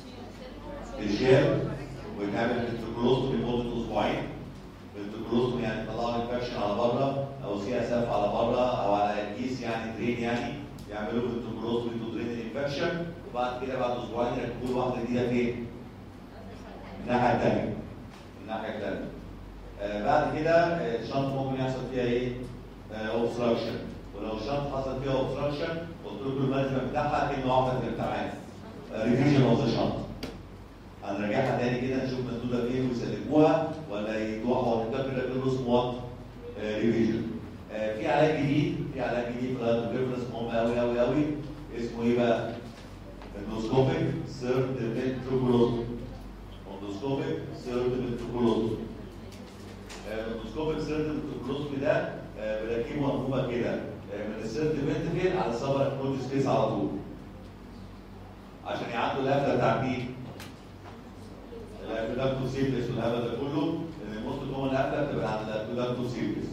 الشير ويتعمل بالتوكلوستومي لمده اسبوعين بالتوكلوستومي يعني يطلعوا الانفكشن على بره او سي اس اف على بره او على الكيس يعني درين يعني يعملوا بالتوكلوستومي تو درين الانفكشن وبعد كده بعد اسبوعين يركبوا واحده جديده فين؟ الناحيه الثانيه الناحيه الثانيه آه بعد كده آه، الشنط ممكن يحصل فيها ايه؟ اوبستراكشن ولو الشنط حصل فيها اوبستراكشن قلت لكم المانجمنت بتاعها كلمه واحده في الامتحان ريفيجن اوف ذا شنط هنراجعها تاني كده نشوف مسدوده فين ويسلكوها ولا يدوها هو كده كده اسمه وات ريفيجن في علاج جديد في علاج جديد في الهيدروجيفرس مهم قوي قوي قوي اسمه ايه بقى؟ اندوسكوبيك سيرد فنتروكولوتومي اندوسكوبيك سيرد فنتروكولوتومي الاندوسكوبيك سيرد فنتروكولوتومي ده آه، بنركبه انبوبه كده آه، من السيرد فنتريكل على السبر اكنوج سبيس على طول عشان يعدوا القفله بتاع مين؟ الابيلاكتو سيبلس والهبل ده كله ان الموست كومن قفله بتبقى عند الابيلاكتو سيبلس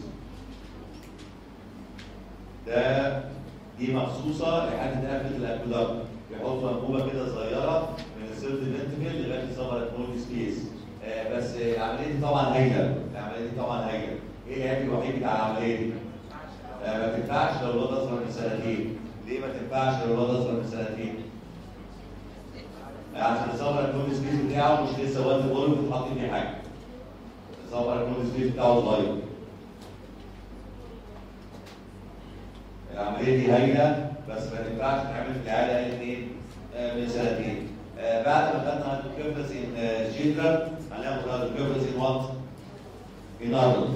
ده دي مخصوصه لحاله قفله الابيلاكتو بيحطوا انبوبه كده صغيره من السيرد فنتريكل لغايه السبر اكنوج سبيس آه، بس العمليه دي طبعا هايله العمليه دي طبعا هايله ايه العيب الوحيد بتاع العمليه دي؟ آه، ما تنفعش لو الواد اصغر من سنتين ليه ما تنفعش لو الواد اصغر من سنتين؟ عشان الصبر يكون السبيس بتاعه مش لسه وزن بقوله بتحط فيه حاجه الصبر يكون السبيس بتاعه صغير العمليه دي هايله بس ما تنفعش تعمل في العيال اقل اثنين من سنتين آه، بعد ما خدنا هيدروكيفلس ان شيدرا هناخد هيدروكيفلس ان وات؟ ان ادلت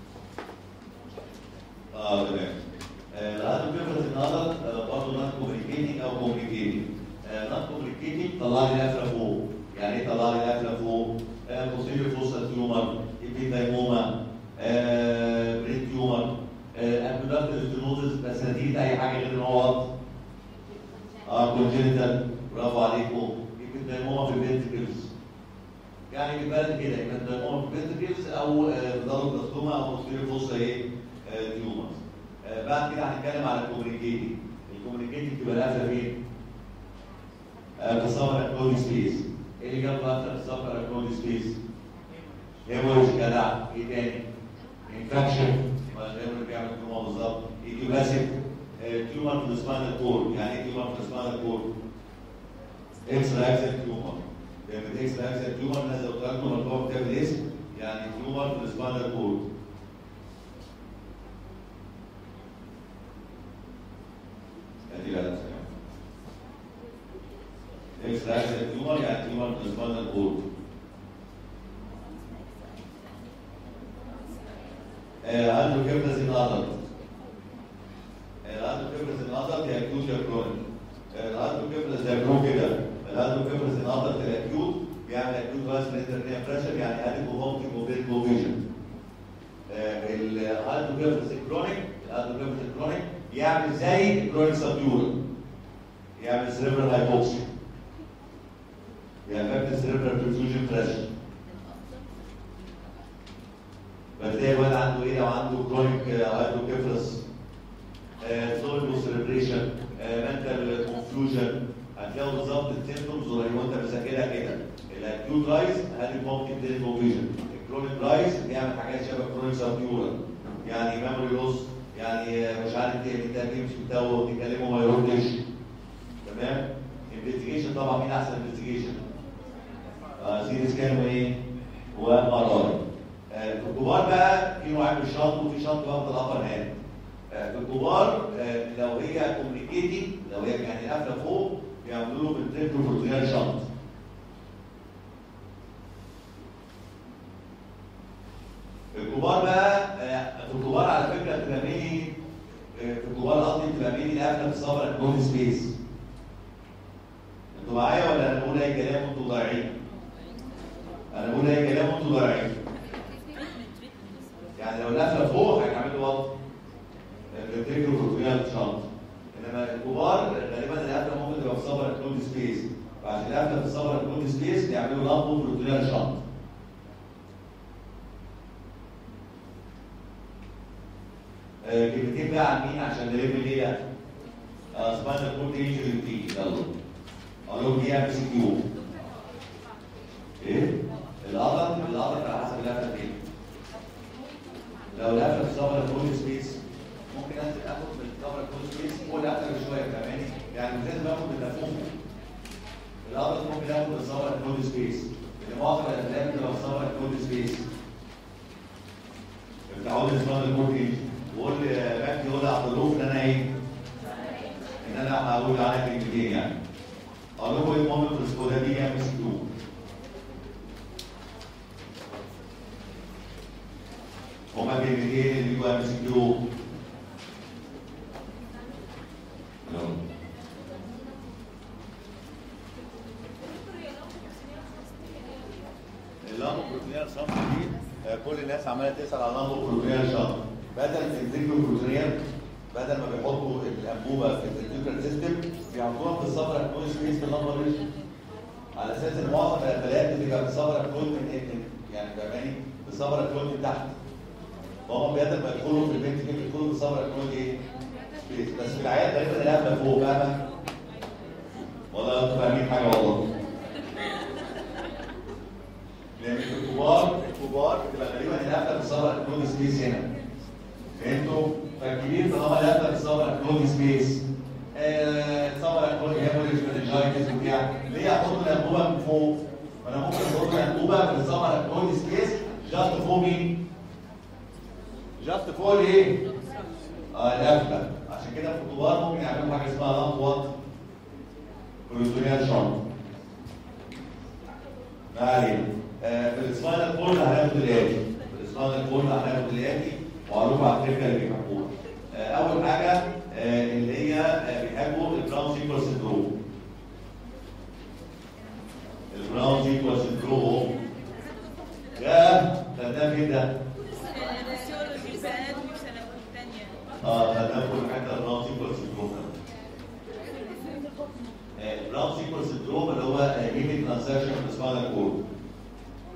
اه تمام الهيدروكيفلس ان ادلت برضه نون كوميونيكيتنج او كوميونيكيتنج نون كوميونيكيتنج طلع لي قفله فوق يعني ايه طلع لي قفله فوق؟ بوستيريور فوسا تيومر ايبيدايموما برين تيومر اكوداكتال ستينوزس بس نتيجه اي حاجه غير ان هو وات؟ اه كونجنتال برافو عليكم يمكن دايموما في الفنتكلز يعني بالبلد كده يبقى الدايمون فينتركلز او ضرب بلاستوما او مصير فوسا ايه تيومرز بعد كده هنتكلم على الكوميونيكيتنج الكوميونيكيتنج تبقى قافله فين؟ آه، في السفر اكنولي سبيس ايه اللي جنب قافله في السفر اكنولي سبيس؟ هيموريج جدع ايه تاني؟ انفكشن ما الهيموريج بيعمل تيومر بالظبط ايديوباسيك تيومر في السباينال كورد يعني ايه تيومر في السباينال كورد؟ اكسترا اكسل تيومر لما اكسترا اكسل تيومر الناس لو قلت لكم الموضوع بتعمل اسم يعني تيومر في السباينال كورد ادي بقى اكسترا اكسل تيومر يعني تيومر في السباينال كورد عنده كبرز النظر عنده كبرز النظر دي اكيوت يا كرونيك عنده كبرز زي برو كده عنده كبرز النظر في الاكيوت بيعمل اكيوت فاس انترنيا بريشر يعني ادي وهومتي موبيل فيجن عنده كبرز الكرونيك عنده كبرز الكرونيك يعمل زي الكرونيك سبيورال يعمل سيريبرال هايبوكسيا يعمل سيريبرال برفيوجن بريشر فتلاقي الواد عنده ايه لو عنده كرونيك عنده كفرس سولو سيربريشن منتال كونفيوجن هتلاقوا بالظبط السيمبتومز زي ما انت مذاكرها كده الاكيوت رايز هذه ممكن تلقوا فيجن الكرونيك رايز بيعمل حاجات شبه كرونيك سبيورال يعني ميموري لوس يعني مش عارف ايه انت بيمشي بتاعه تكلمه ما يردش تمام انفستيجيشن طبعا مين احسن انفستيجيشن؟ سي سكان وايه؟ وام ار اي في الكبار بقى في نوعين من الشنط وفي شنط بقى في الابر هاند في الكبار لو هي كوميونيكيتنج لو هي يعني قافله فوق بيعملوا له بالتريكو بروتينال شنط في الكبار بقى في الكبار على فكره بتبقى ميني في الكبار قصدي بتبقى ميني قافله في الصبر الكون سبيس انتوا معايا ولا انا بقول اي كلام وانتوا ضايعين؟ انا بقول اي كلام وانتوا ضايعين يعني لو القفله فوق هيعملوا وضع الفنتريكل بروتينال شنط انما الكبار غالبا القفله ممكن تبقى في صبر الكلود سبيس فعشان القفله في صبر الكلود سبيس بيعملوا لامبو بروتينال شنط آه كلمتين بقى عن مين عشان نلم الليله آه سباينال كورد انجري بتيجي يلا اقول لهم دي ام سي كيو ايه؟ القطر القطر على حسب القفله فين لو القفله في صبر الكول سبيس ممكن انزل اخد من صبر الكول سبيس فوق القفله بشويه فاهماني؟ يعني مش لازم اخد من فوق القطر ممكن اخد من صبر الكول سبيس اللي معظم الافلام بتبقى في صبر الكول سبيس بتعود اسمها الكول وقول لي مجدي يقول لي عبد الرؤوف ان انا ايه؟ ان انا هقول على كلمتين يعني اقول لكم ايه المهم في الاسبوع دي ام اس كيو هما كلمتين اللي جوا ام اس كيو اللامو بروتينيال شنط دي كل الناس عماله تسال على اللامو بروتينيال شنط بدل الفيديو بروتينيال بدل ما بيحطوا الانبوبه في الفيديو سيستم بيحطوها في الصبر كويس سبيس في اللمبر على اساس ان معظم القفلات بتبقى في الصبر كويس من يعني فاهماني في الصبر كويس من تحت فهم بدل ما يدخلوا في البنت كده يدخلوا في الصبر كويس ايه بس في العيال تقريبا القفله فوق فاهمه ولا انتوا فاهمين حاجه والله لان في الكبار الكبار بتبقى غالبا القفله في الصبر كويس سبيس هنا انتوا فالكبير طالما القفله في الصبر كويس سبيس صبر كويس هيموريج منجايتس وبتاع ليه احط الانبوبه من فوق؟ انا ممكن احط الانبوبه في الصبر كويس سبيس جاست فوق مين؟ جاست فوق الايه؟ اه القفله عشان كده في الكبار ممكن يعملوا حاجه اسمها لامب وات بروتونيال شنط ما علينا آه في السباينال كورد هناخد الاتي في السباينال كورد هناخد الاتي وهنروح على الفكره اللي بيحبوها آه اول حاجه آه اللي هي آه بيحبوا البراون سيكول سندروم البراون سيكول سندروم ده خدناه فين ده؟ الفسيولوجي سنة في سنة الثانية اه خدناه كل حاجه البراون سيكول سندروم البراون سيكول سندروم اللي هو هيميك ترانزاكشن في سباينال كورد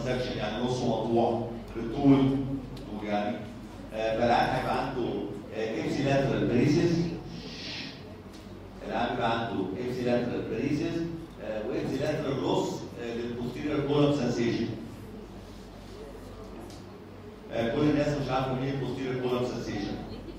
ترانزكشن يعني نصه مقطوع بالطول بالطول يعني آه، فالعيان هيبقى عنده ابسي لاترال بريسز العيان بيبقى عنده ابسي لاترال بريسز وابسي لاترال لوس للبوستيريور كولوم سنسيشن كل الناس مش عارفه مين البوستيريور كولوم سنسيشن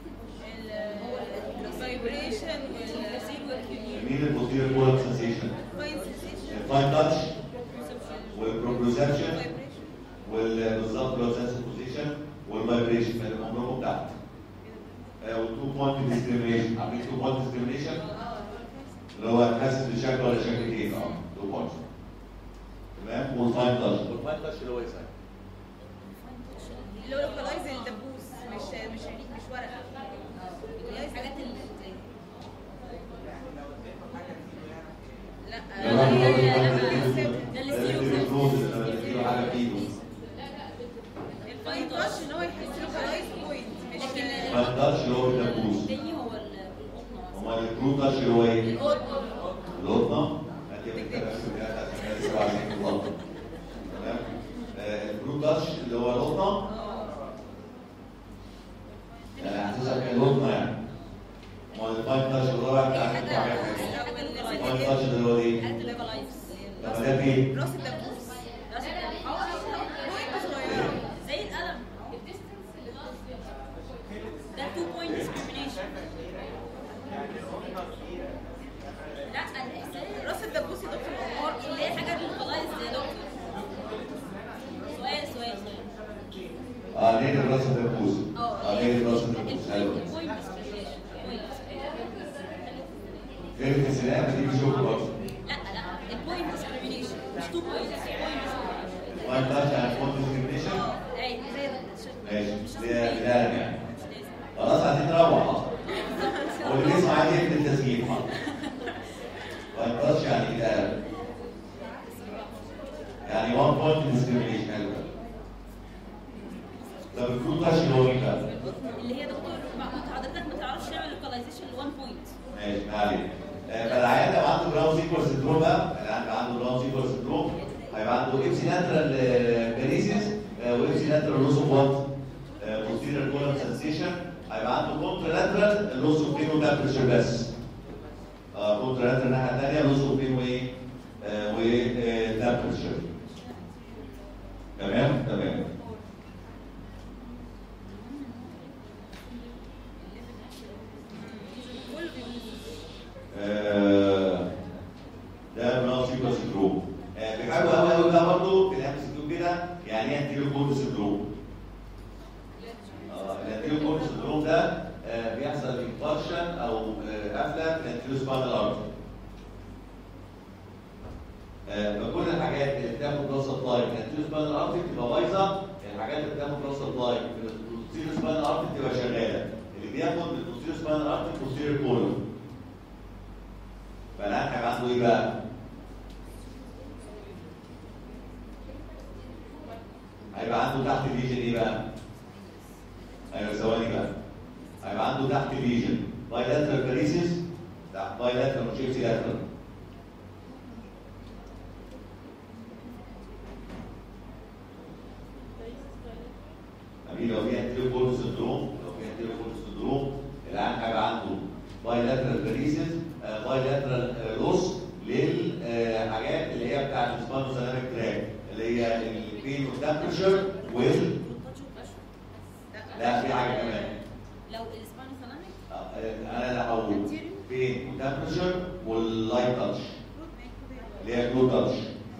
الفايبريشن والسيل والكيمياء مين البوستيريور كولوم سنسيشن فاين سنسيشن الفاين تاتش والبروبروسبشن والبالظبط لو سنس بوزيشن والفايبريشن اللي عمرهم تحت والتو بوينت ديسكريميشن عاملين تو بوينت ديسكريميشن اللي هو تحسس بشكل ولا شكل ايه اه تو بوينت تمام والفاين تاتش والفاين تاتش اللي هو ايه صحيح؟ اللي هو لوكالايز الدبوس مش مش مش ورقه اللي هي الحاجات اللي لا لا، لا، لا، لا، لا، ده ده اللي فلوس اللي بيديله حاجه في ايده الفاين تاتش ان هو يحس لوكالايز بوينت مش الفاين تاتش اللي هو بالدبوس التاني هو القطن امال الكرو تاتش اللي هو ايه؟ القطن القطنه هاتي بالكلام بتاعها عشان هي 27 غلط تمام آه، البلو تاتش اللي هو القطنه يعني احساسك القطنه يعني امال الفاين تاتش اللي هو بتاع الفاين تاتش اللي هو ايه؟ لما ده فين؟ راس الدبوس بوينت صغيره زي القلم ده تو بوينت ديسكريميشن لا الاحساس راس الدبوس يا دكتور عمار اللي هي حاجه لوكالايز يا دكتور سؤال سؤال سؤال اه ليه الراس الدبوس؟ اه ليه الراس الدبوس؟ حلو البوينت ديسكريميشن فين السلام دي بيشوف برضه لا لا البوينت ديسكريميشن مش تو بوينتس بوينت الفاين تاتش يعني فول ديسكريميشن اي زي الشرطة. ماشي ده بالقلم يعني مش لازم خلاص عايزين نروح اصلا واللي بيسمع عايز يكتب التسجيل ما يقدرش يعني كده يعني 1 بوينت ديسكريميشن حلو طب الفلوس ده اللي هو مين بقى؟ اللي هي دكتور محمود حضرتك ما تعرفش تعمل لوكاليزيشن ل 1 بوينت ماشي ما علينا آه، فالعيان لو عنده جراوند سيكول سندروم بقى العيان لو عنده جراوند سيكول سندروم هيبقى عنده ابسي ناترال باريسيس وابسي ناترال لوس اوف وات بوستيريور كولم سنسيشن هيبقى عنده كونترا لاترال لوس اوف بين وتمبرشر بس كونترا لاترال الناحيه الثانيه لوس اوف بين وايه وتمبرشر تمام تمام كله بيقول آه، ده برونز سيكول سندروم آه، بيحاول قوي قوي بقى برضه في الام سندروم كده يعني ايه انتيريو كورد سندروم الانتيريو كورد سندروم ده آه، بيحصل انفارشن او آه، قفله في الانتيريو سباينال ارتري فكل الحاجات اللي بتاخد بلس سبلاي في الانتيريو سباينال ارتري بتبقى بايظه الحاجات اللي بتاخد بلس سبلاي في البوستيريو سباينال ارتري بتبقى شغاله اللي بياخد من البوستيريو سباينال ارتري بوستيريو كولون فالعيان هيبقى عنده ايه بقى؟ هيبقى عنده تحت الليجن ايه بقى؟ ايوه ثواني بقى هيبقى عنده تحت الليجن بايلاترال باريسيس لا بايلاترال مش ابسي لاترال أمين لو في انتيريو كورد سندروم لو في انتيريو كورد سندروم العيان هيبقى عنده بايلاترال باريسيس بايلاترال لوس للحاجات اللي هي بتاعت السبانو سيراميك تراك اللي هي البين والتمبرشر وال لا في حاجه كمان لو الاسباني سلامك آه، انا اللي هقول بين والتمبرشر واللايت تاتش اللي هي كلو تاتش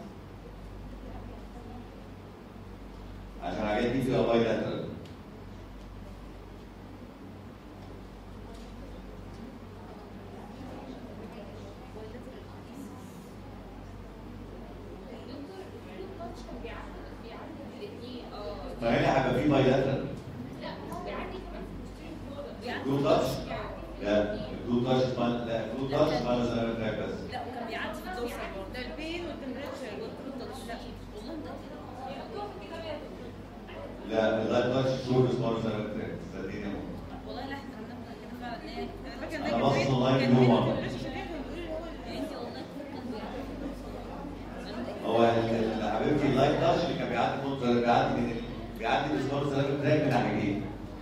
عشان الحاجات دي فيها بايلاترال فهنا هيبقى في بايلاترال كلو تاتش لا كلو تاتش اسمها- لا كلو تاتش اسمها سيراميك تراك بس لا وكان بيعدي في الدوسر برضه ده البين والتمبريتشر والله ده لا اللايت تاتش شورت اسمها سيراميك تراك صدقني يا ماما. والله لا احنا عملنا كده فعلا ان هي انا فاكر ان أنا ده بص كان والله كان يوم بين مرة. والتمبريتشر ده كان بيقول هو انت والله كان بيعدي هو اللي حبيبك دلوقتي اللايت تاتش اللي كان بيعدي كونتر بيعدي من بيعدي بالسبارو سيراميك تراك من ناحيتين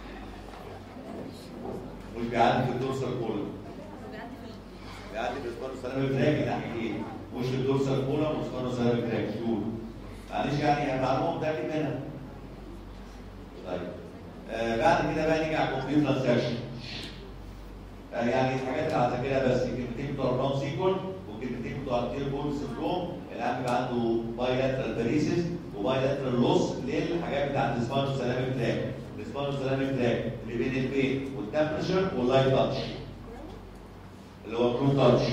مش بيعدي في الدورسال كولر بيعدي بالسبارو سيراميك تراك من ناحيتين مش في الدورسال كولر والسبارو سيراميك تراك شور معلش يعني معلومه متاكد منها طيب آه بعد كده بقى نيجي على الكومبليت ترانزاكشن آه يعني الحاجات اللي هذاكرها بس الكلمتين بتوع الراوند سيكول والكلمتين بتوع التير بول سندروم العيان بيبقى عنده باي لاترال باريسيس وباي لاترال لوس للحاجات بتاعت السبانو سيراميك تراك السبانو سيراميك تراك اللي بين البين والتمبرشر واللايت تاتش اللي هو كرو تاتش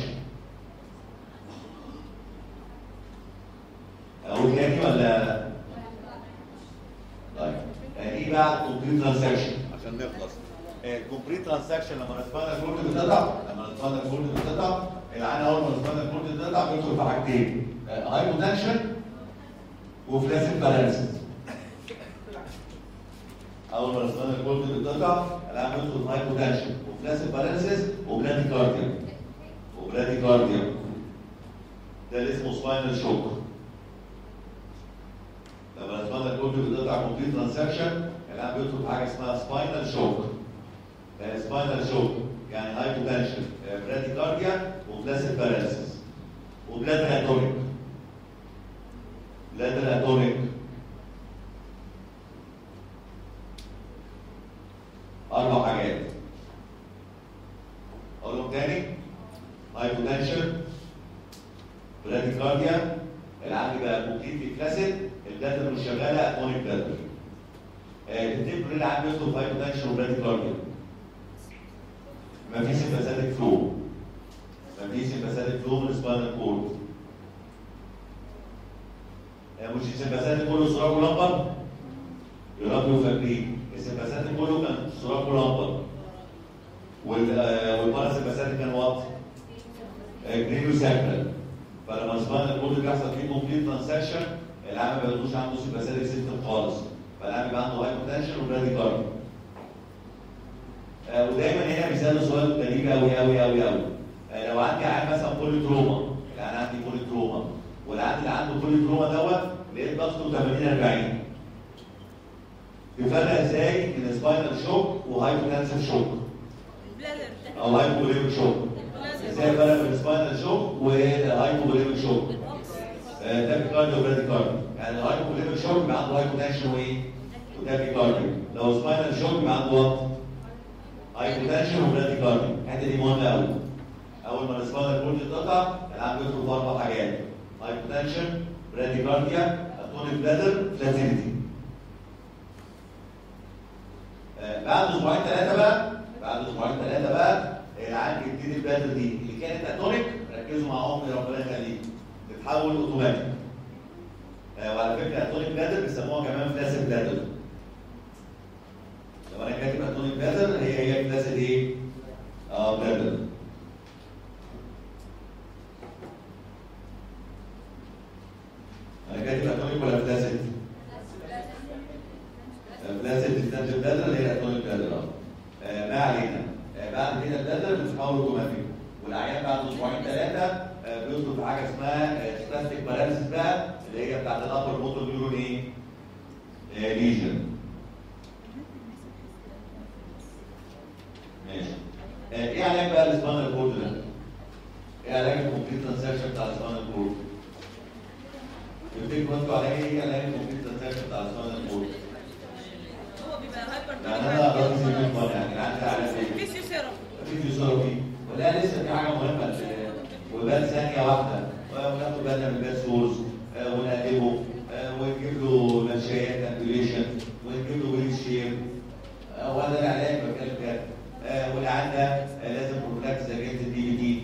اقول تاني ولا طيب دي بقى الكومبليت ترانزاكشن عشان نخلص الكومبليت ترانزاكشن لما نسبانا الكورد بتقطع لما نسبانا الكورد بتقطع العين اول ما نسبانا الكورد بتقطع بيدخل في حاجتين هايبوتنشن وفلاسيد بالانسز اول ما نسبانا الكورد بتقطع العين بيدخل في هايبوتنشن وفلاسيد بالانسز وبلادي كارديا وبلادي كارديا ده اللي اسمه سباينال شوك لما نسبانا الكورد بتقطع كومبليت ترانزاكشن العين بيدخل في حاجه اسمها سباينال شوك سباينال شوك يعني هايبوتنشن براديكارديا وبلاسيد باراليسيس وبلادر اتونيك بلادر اتونيك اربع حاجات اقولهم تاني هايبوتنشن براديكارديا العقل بقى كومبليتلي فلاسيد البلادر مش شغاله اتونيك بلادر تفتكروا ليه العقل بيدخل في هايبوتنشن وبراديكارديا مفيش سمباثيك فلو مفيش سمباثيك فلو من السباينال كورد مش السمباثيك كله سراج ولمبر يربوا فاكرين السمباثيك كله كان سراج ولمبر والباراسمباثيك كان واطي جرينو ساكرال فلما السباينال كورد بيحصل فيه كومبليت ترانزاكشن العام ما بيبقاش عنده سمباثيك سيستم خالص فالعام بيبقى عنده هايبوتنشن وبراديكارديا آه ودايما هنا بيسالوا سؤال غريب قوي قوي قوي قوي آه لو عندي عيان مثلا بولي تروما يعني عندي بولي تروما والعيان اللي عنده بولي تروما دوت لقيت ضغطه 80 40 تفرق ازاي بين سباينال شوك وهايبوتنسيف شوك البلازر او هايبوليميك شوك ازاي الفرق بين سباينال شوك وهايبوليميك شوك تاكي كارديو وبرادي كارديو يعني الهايبوليميك شوك بيبقى عنده هايبوتنشن وايه؟ وتاكي كارديو لو سباينال شوك بيبقى عنده وات؟ هايبوتنشن وبرادي كارديو الحته دي مهمه قوي اول ما السباينال كورد يتقطع العام بيدخل في اربع حاجات هايبوتنشن برادي كارديا اتونيك بلادر فلاتيليتي بعد اسبوعين ثلاثه بقى بعد اسبوعين ثلاثه بقى العام يبتدي البلادر دي اللي كانت اتونيك ركزوا مع امي ربنا يخليك تتحول اوتوماتيك وعلى فكره اتونيك بلادر بيسموها كمان فلاسيد بلادر لو انا كاتب اتونيك بلادر هي هي فلاسيد ايه؟ اه بلادر انا كاتب اتونيك ولا فلاسيد؟ فلاسيد ديستانت بلادر هي اتونيك بلادر اه ما علينا آه بعد كده البلادر بتتحول اوتوماتيك والعيان بعد اسبوعين ثلاثه بيدخل في حاجه اسمها سباستيك باراليسيس بقى اللي هي بتاعت الابر موتور نيورون ايه؟ ليجن ماشي ايه علاج بقى الاسبانال كورد ده؟ ايه علاج الكومبليت ترانزاكشن بتاع الاسبانال كورد؟ تفتكروا انتوا علاج ايه علاج الكومبليت ترانزاكشن بتاع الاسبانال كورد؟ هو بيبقى هايبر يعني انا اقدر اسيب يعني عندي علاج ايه؟ فيزيوثيرابي فيزيوثيرابي ولا لسه في حاجه مهمه وبال ثانيه واحده وناخد بالنا من الباد سورس ونقلبه ونجيب له منشيات انتوليشن ونجيب له ويل شير وهذا العلاج بتكلم كده والعيان ده لازم بروفلاكس اجنس الدي بي تي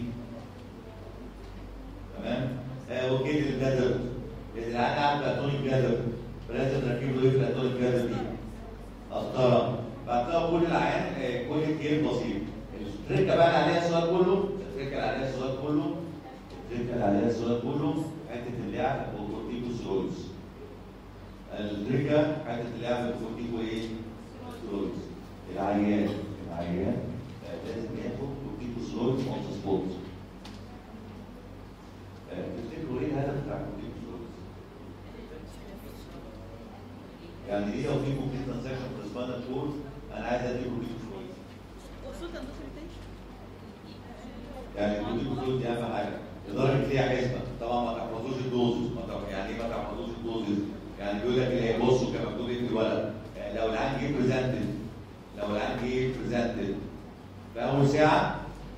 تمام وكيل البلادر لان العيان عنده اتونيك بلادر فلازم نركب له ايه في الاتونيك بلادر دي؟ قسطره بعد كده كل العيان كل الكيل بسيط التركه بقى اللي عليها السؤال كله التركه اللي عليها السؤال كله التركه اللي عليها السؤال كله حته اللعب والكورتيكوسترويدز التركه حته اللعب والكورتيكو ايه؟ سترويدز العيان العيان لازم ياخد كورتيكوسترويدز اون ذا سبوت تفتكروا ايه الهدف بتاع الكورتيكوسترويدز؟ يعني ايه لو في كومبليت ترانزاكشن في السباينال كورد انا عايز ادي كورتيكوسترويد وصلت الدكتور تاني يعني الكورتيكوسترويد دي اهم حاجه لدرجه فيها حسبه طبعا ما تحفظوش الدوز ما تح- يعني ايه ما تحفظوش الدوز يعني بيقول لك ايه بصوا كان مكتوب ايه في الورق يعني لو العيان جه بريزنتد لو العيان جه بريزنتد في اول ساعه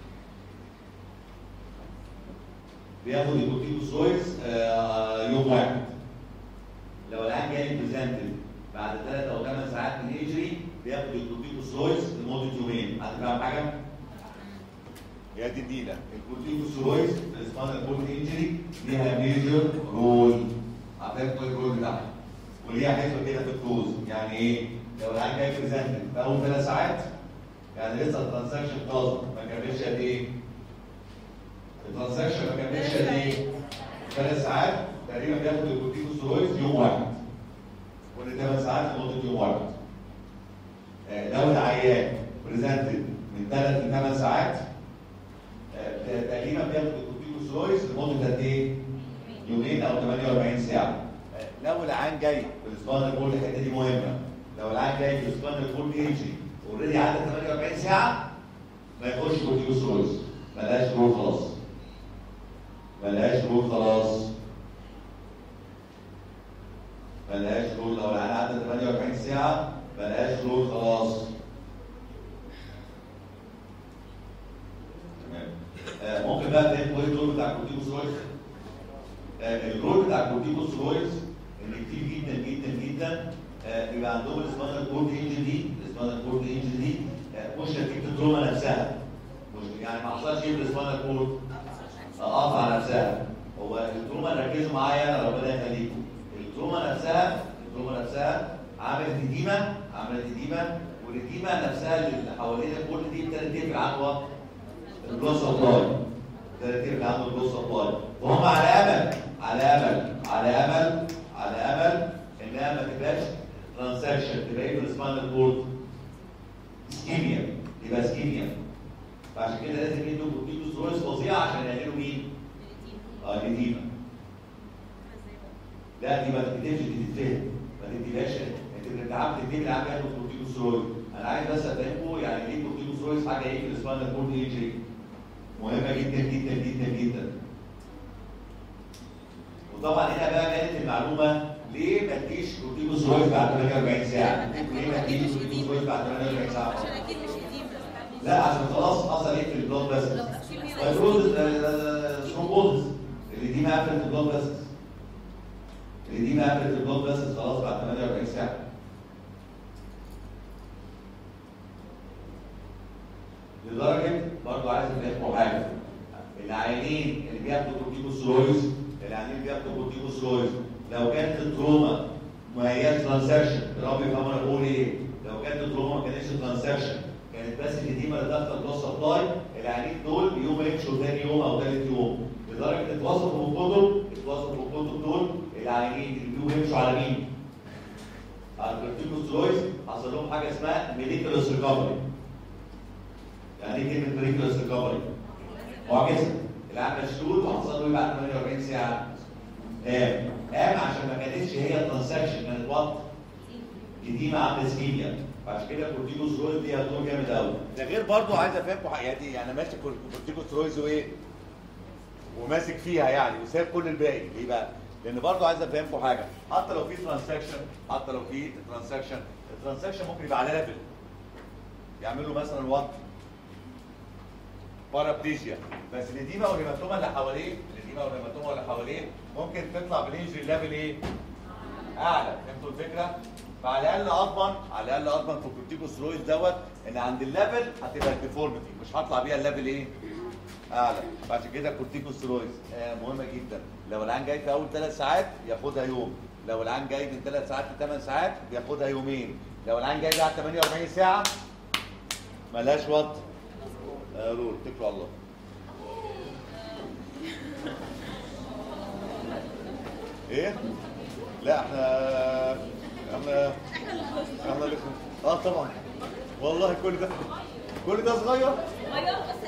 بياخد الكورتيكوسترويدز آه، يوم واحد لو العيان جاي بريزنتد بعد ثلاث او ثمان ساعات من ايجري بياخد الكورتيكوسترويدز لمده يومين حد فاهم حاجه؟ هي دي النيله الكورتيكوسترويدز في السباينال كورد انجري ليها ميجر رول عارفين كل الرول بتاعها وليها حسبه كده في الكوز يعني ايه؟ لو العيان جاي بريزنتد في اول ثلاث ساعات يعني لسه الترانزاكشن طازه ما كملش قد ايه؟ الترانزاكشن ما كملش قد ايه؟ ثلاث ساعات تقريبا بياخد الكورتيكوسترويدز يوم واحد كل ثمان ساعات لمده يوم واحد آه، لو العيان بريزنتد من ثلاث لثمان ساعات آه، تقريبا بياخد الكورتيكوسترويدز لمده قد ايه؟ يومين او 48 ساعه آه، لو العيان جاي في السباينال كورد الحته دي مهمه لو العيان جاي في السباينال كورد انجري اوريدي عدى 48 ساعه ما ياخدش كورتيكوسترويدز ملهاش رول خلاص ملهاش رول خلاص ملهاش رول لو العيان عدى 48 ساعه ملهاش رول خلاص تمام آه، ممكن بقى تلاقي ايه الرول بتاع الكورتيكوسترويدز آه، الرول بتاع الكورتيكوسترويدز ان كتير جدا جدا جدا آه، يبقى عندهم السباينال كورد انجري دي السباينال كورد انجري دي آه، مش نتيجه التروما نفسها مش يعني ما حصلش ايه في السباينال كورد قطع نفسها هو التروما ركزوا معايا انا ربنا يخليكم التروما نفسها التروما نفسها عملت اديمه عملت اديمه والاديمه نفسها اللي حوالين الكورد دي ابتدت تقفل عنه البلوس سبلاي ابتدت تقفل عنه البلوس سبلاي وهم على امل على امل على امل على امل انها ما تبقاش ترانزاكشن تبقى ايه في السباينال كورد اسكيميا يبقى اسكيميا فعشان كده لازم يدوا كورتيكوسترويدز فظيعه عشان يعملوا مين؟ اه الاديمه لا دي ما تكتبش دي تتفهم ما تديهاش انت بتتعب تكتب لي عم ياخد كورتيكوسترويد انا عايز بس افهمكم يعني ايه كورتيكوسترويد حاجه ايه في السباينال كورد انجري مهمه جدا جدا جدا جدا وطبعا هنا بقى كانت المعلومه ليه ما تديش كورتيكوسترويد بعد 48 ساعه؟ ليه ما تديش كورتيكوسترويد بعد 48 ساعه؟ عشان اكيد مش قديم لا عشان خلاص حصل ايه في البلاد بس فيبروز ثرومبوزس اللي دي ما قفلت البلاد بس اللي دي ما قفلت البلاد بس خلاص بعد 48 ساعه لدرجه برضه عايز افهمكم حاجه العيانين اللي بياخدوا كورتيكوسترويدز العيانين اللي بياخدوا كورتيكوسترويدز لو كانت التروما ما هياش ترانزاكشن الرب يفهم انا بقول ايه لو كانت التروما ما كانتش ترانزاكشن كانت بس الاديمه اللي داخله البلس سبلاي العيانين دول بيوم يمشوا ثاني يوم او ثالث يوم لدرجه اتوصفوا في الكتب اتوصفوا في الكتب دول العيانين اللي بيوم يمشوا على مين؟ على الكورتيكوسترويدز حصل لهم حاجه اسمها ميليكولوس ريكفري يعني ايه كلمه ميليكولوس ريكفري؟ معجزه العيان مشلول وحصل له ايه بعد 48 ساعه؟ قام قام عشان ما كانتش هي ترانزاكشن كانت وقت اديمه عامله اسكيميا فعشان كده الكورتيكوسترويد دي هتدور جامد قوي ده غير برضو عايز افهمكم حاجه دي يعني ماسك كورتيكوسترويدز وايه وماسك فيها يعني وسايب كل الباقي ليه بقى؟ لان برضو عايز افهمكم حاجه حتى لو في ترانزاكشن حتى لو في ترانزاكشن الترانزاكشن ممكن يبقى على ليفل يعملوا مثلا وات بارابليجيا بس الاديمه والهيماتوما اللي حواليه الاديمه والهيماتوما اللي حواليه ممكن تطلع بالانجري ليفل ايه؟ اعلى فهمتوا الفكره؟ فعلى الاقل اضمن على الاقل اضمن في الكورتيكوسترويد دوت ان عند الليفل هتبقى الديفورميتي مش هطلع بيها الليفل ايه؟ اعلى فعشان كده الكورتيكوسترويد آه مهمه جدا لو العيان جاي في اول ثلاث ساعات ياخدها يوم لو العيان جاي من ثلاث ساعات لثمان ساعات بياخدها يومين لو العيان جاي بعد 48 ساعه ملهاش وقت آه رول اتكلوا على الله ايه؟ لا احنا احنا احنا اللي اه طبعا والله كل ده كل ده صغير غير بس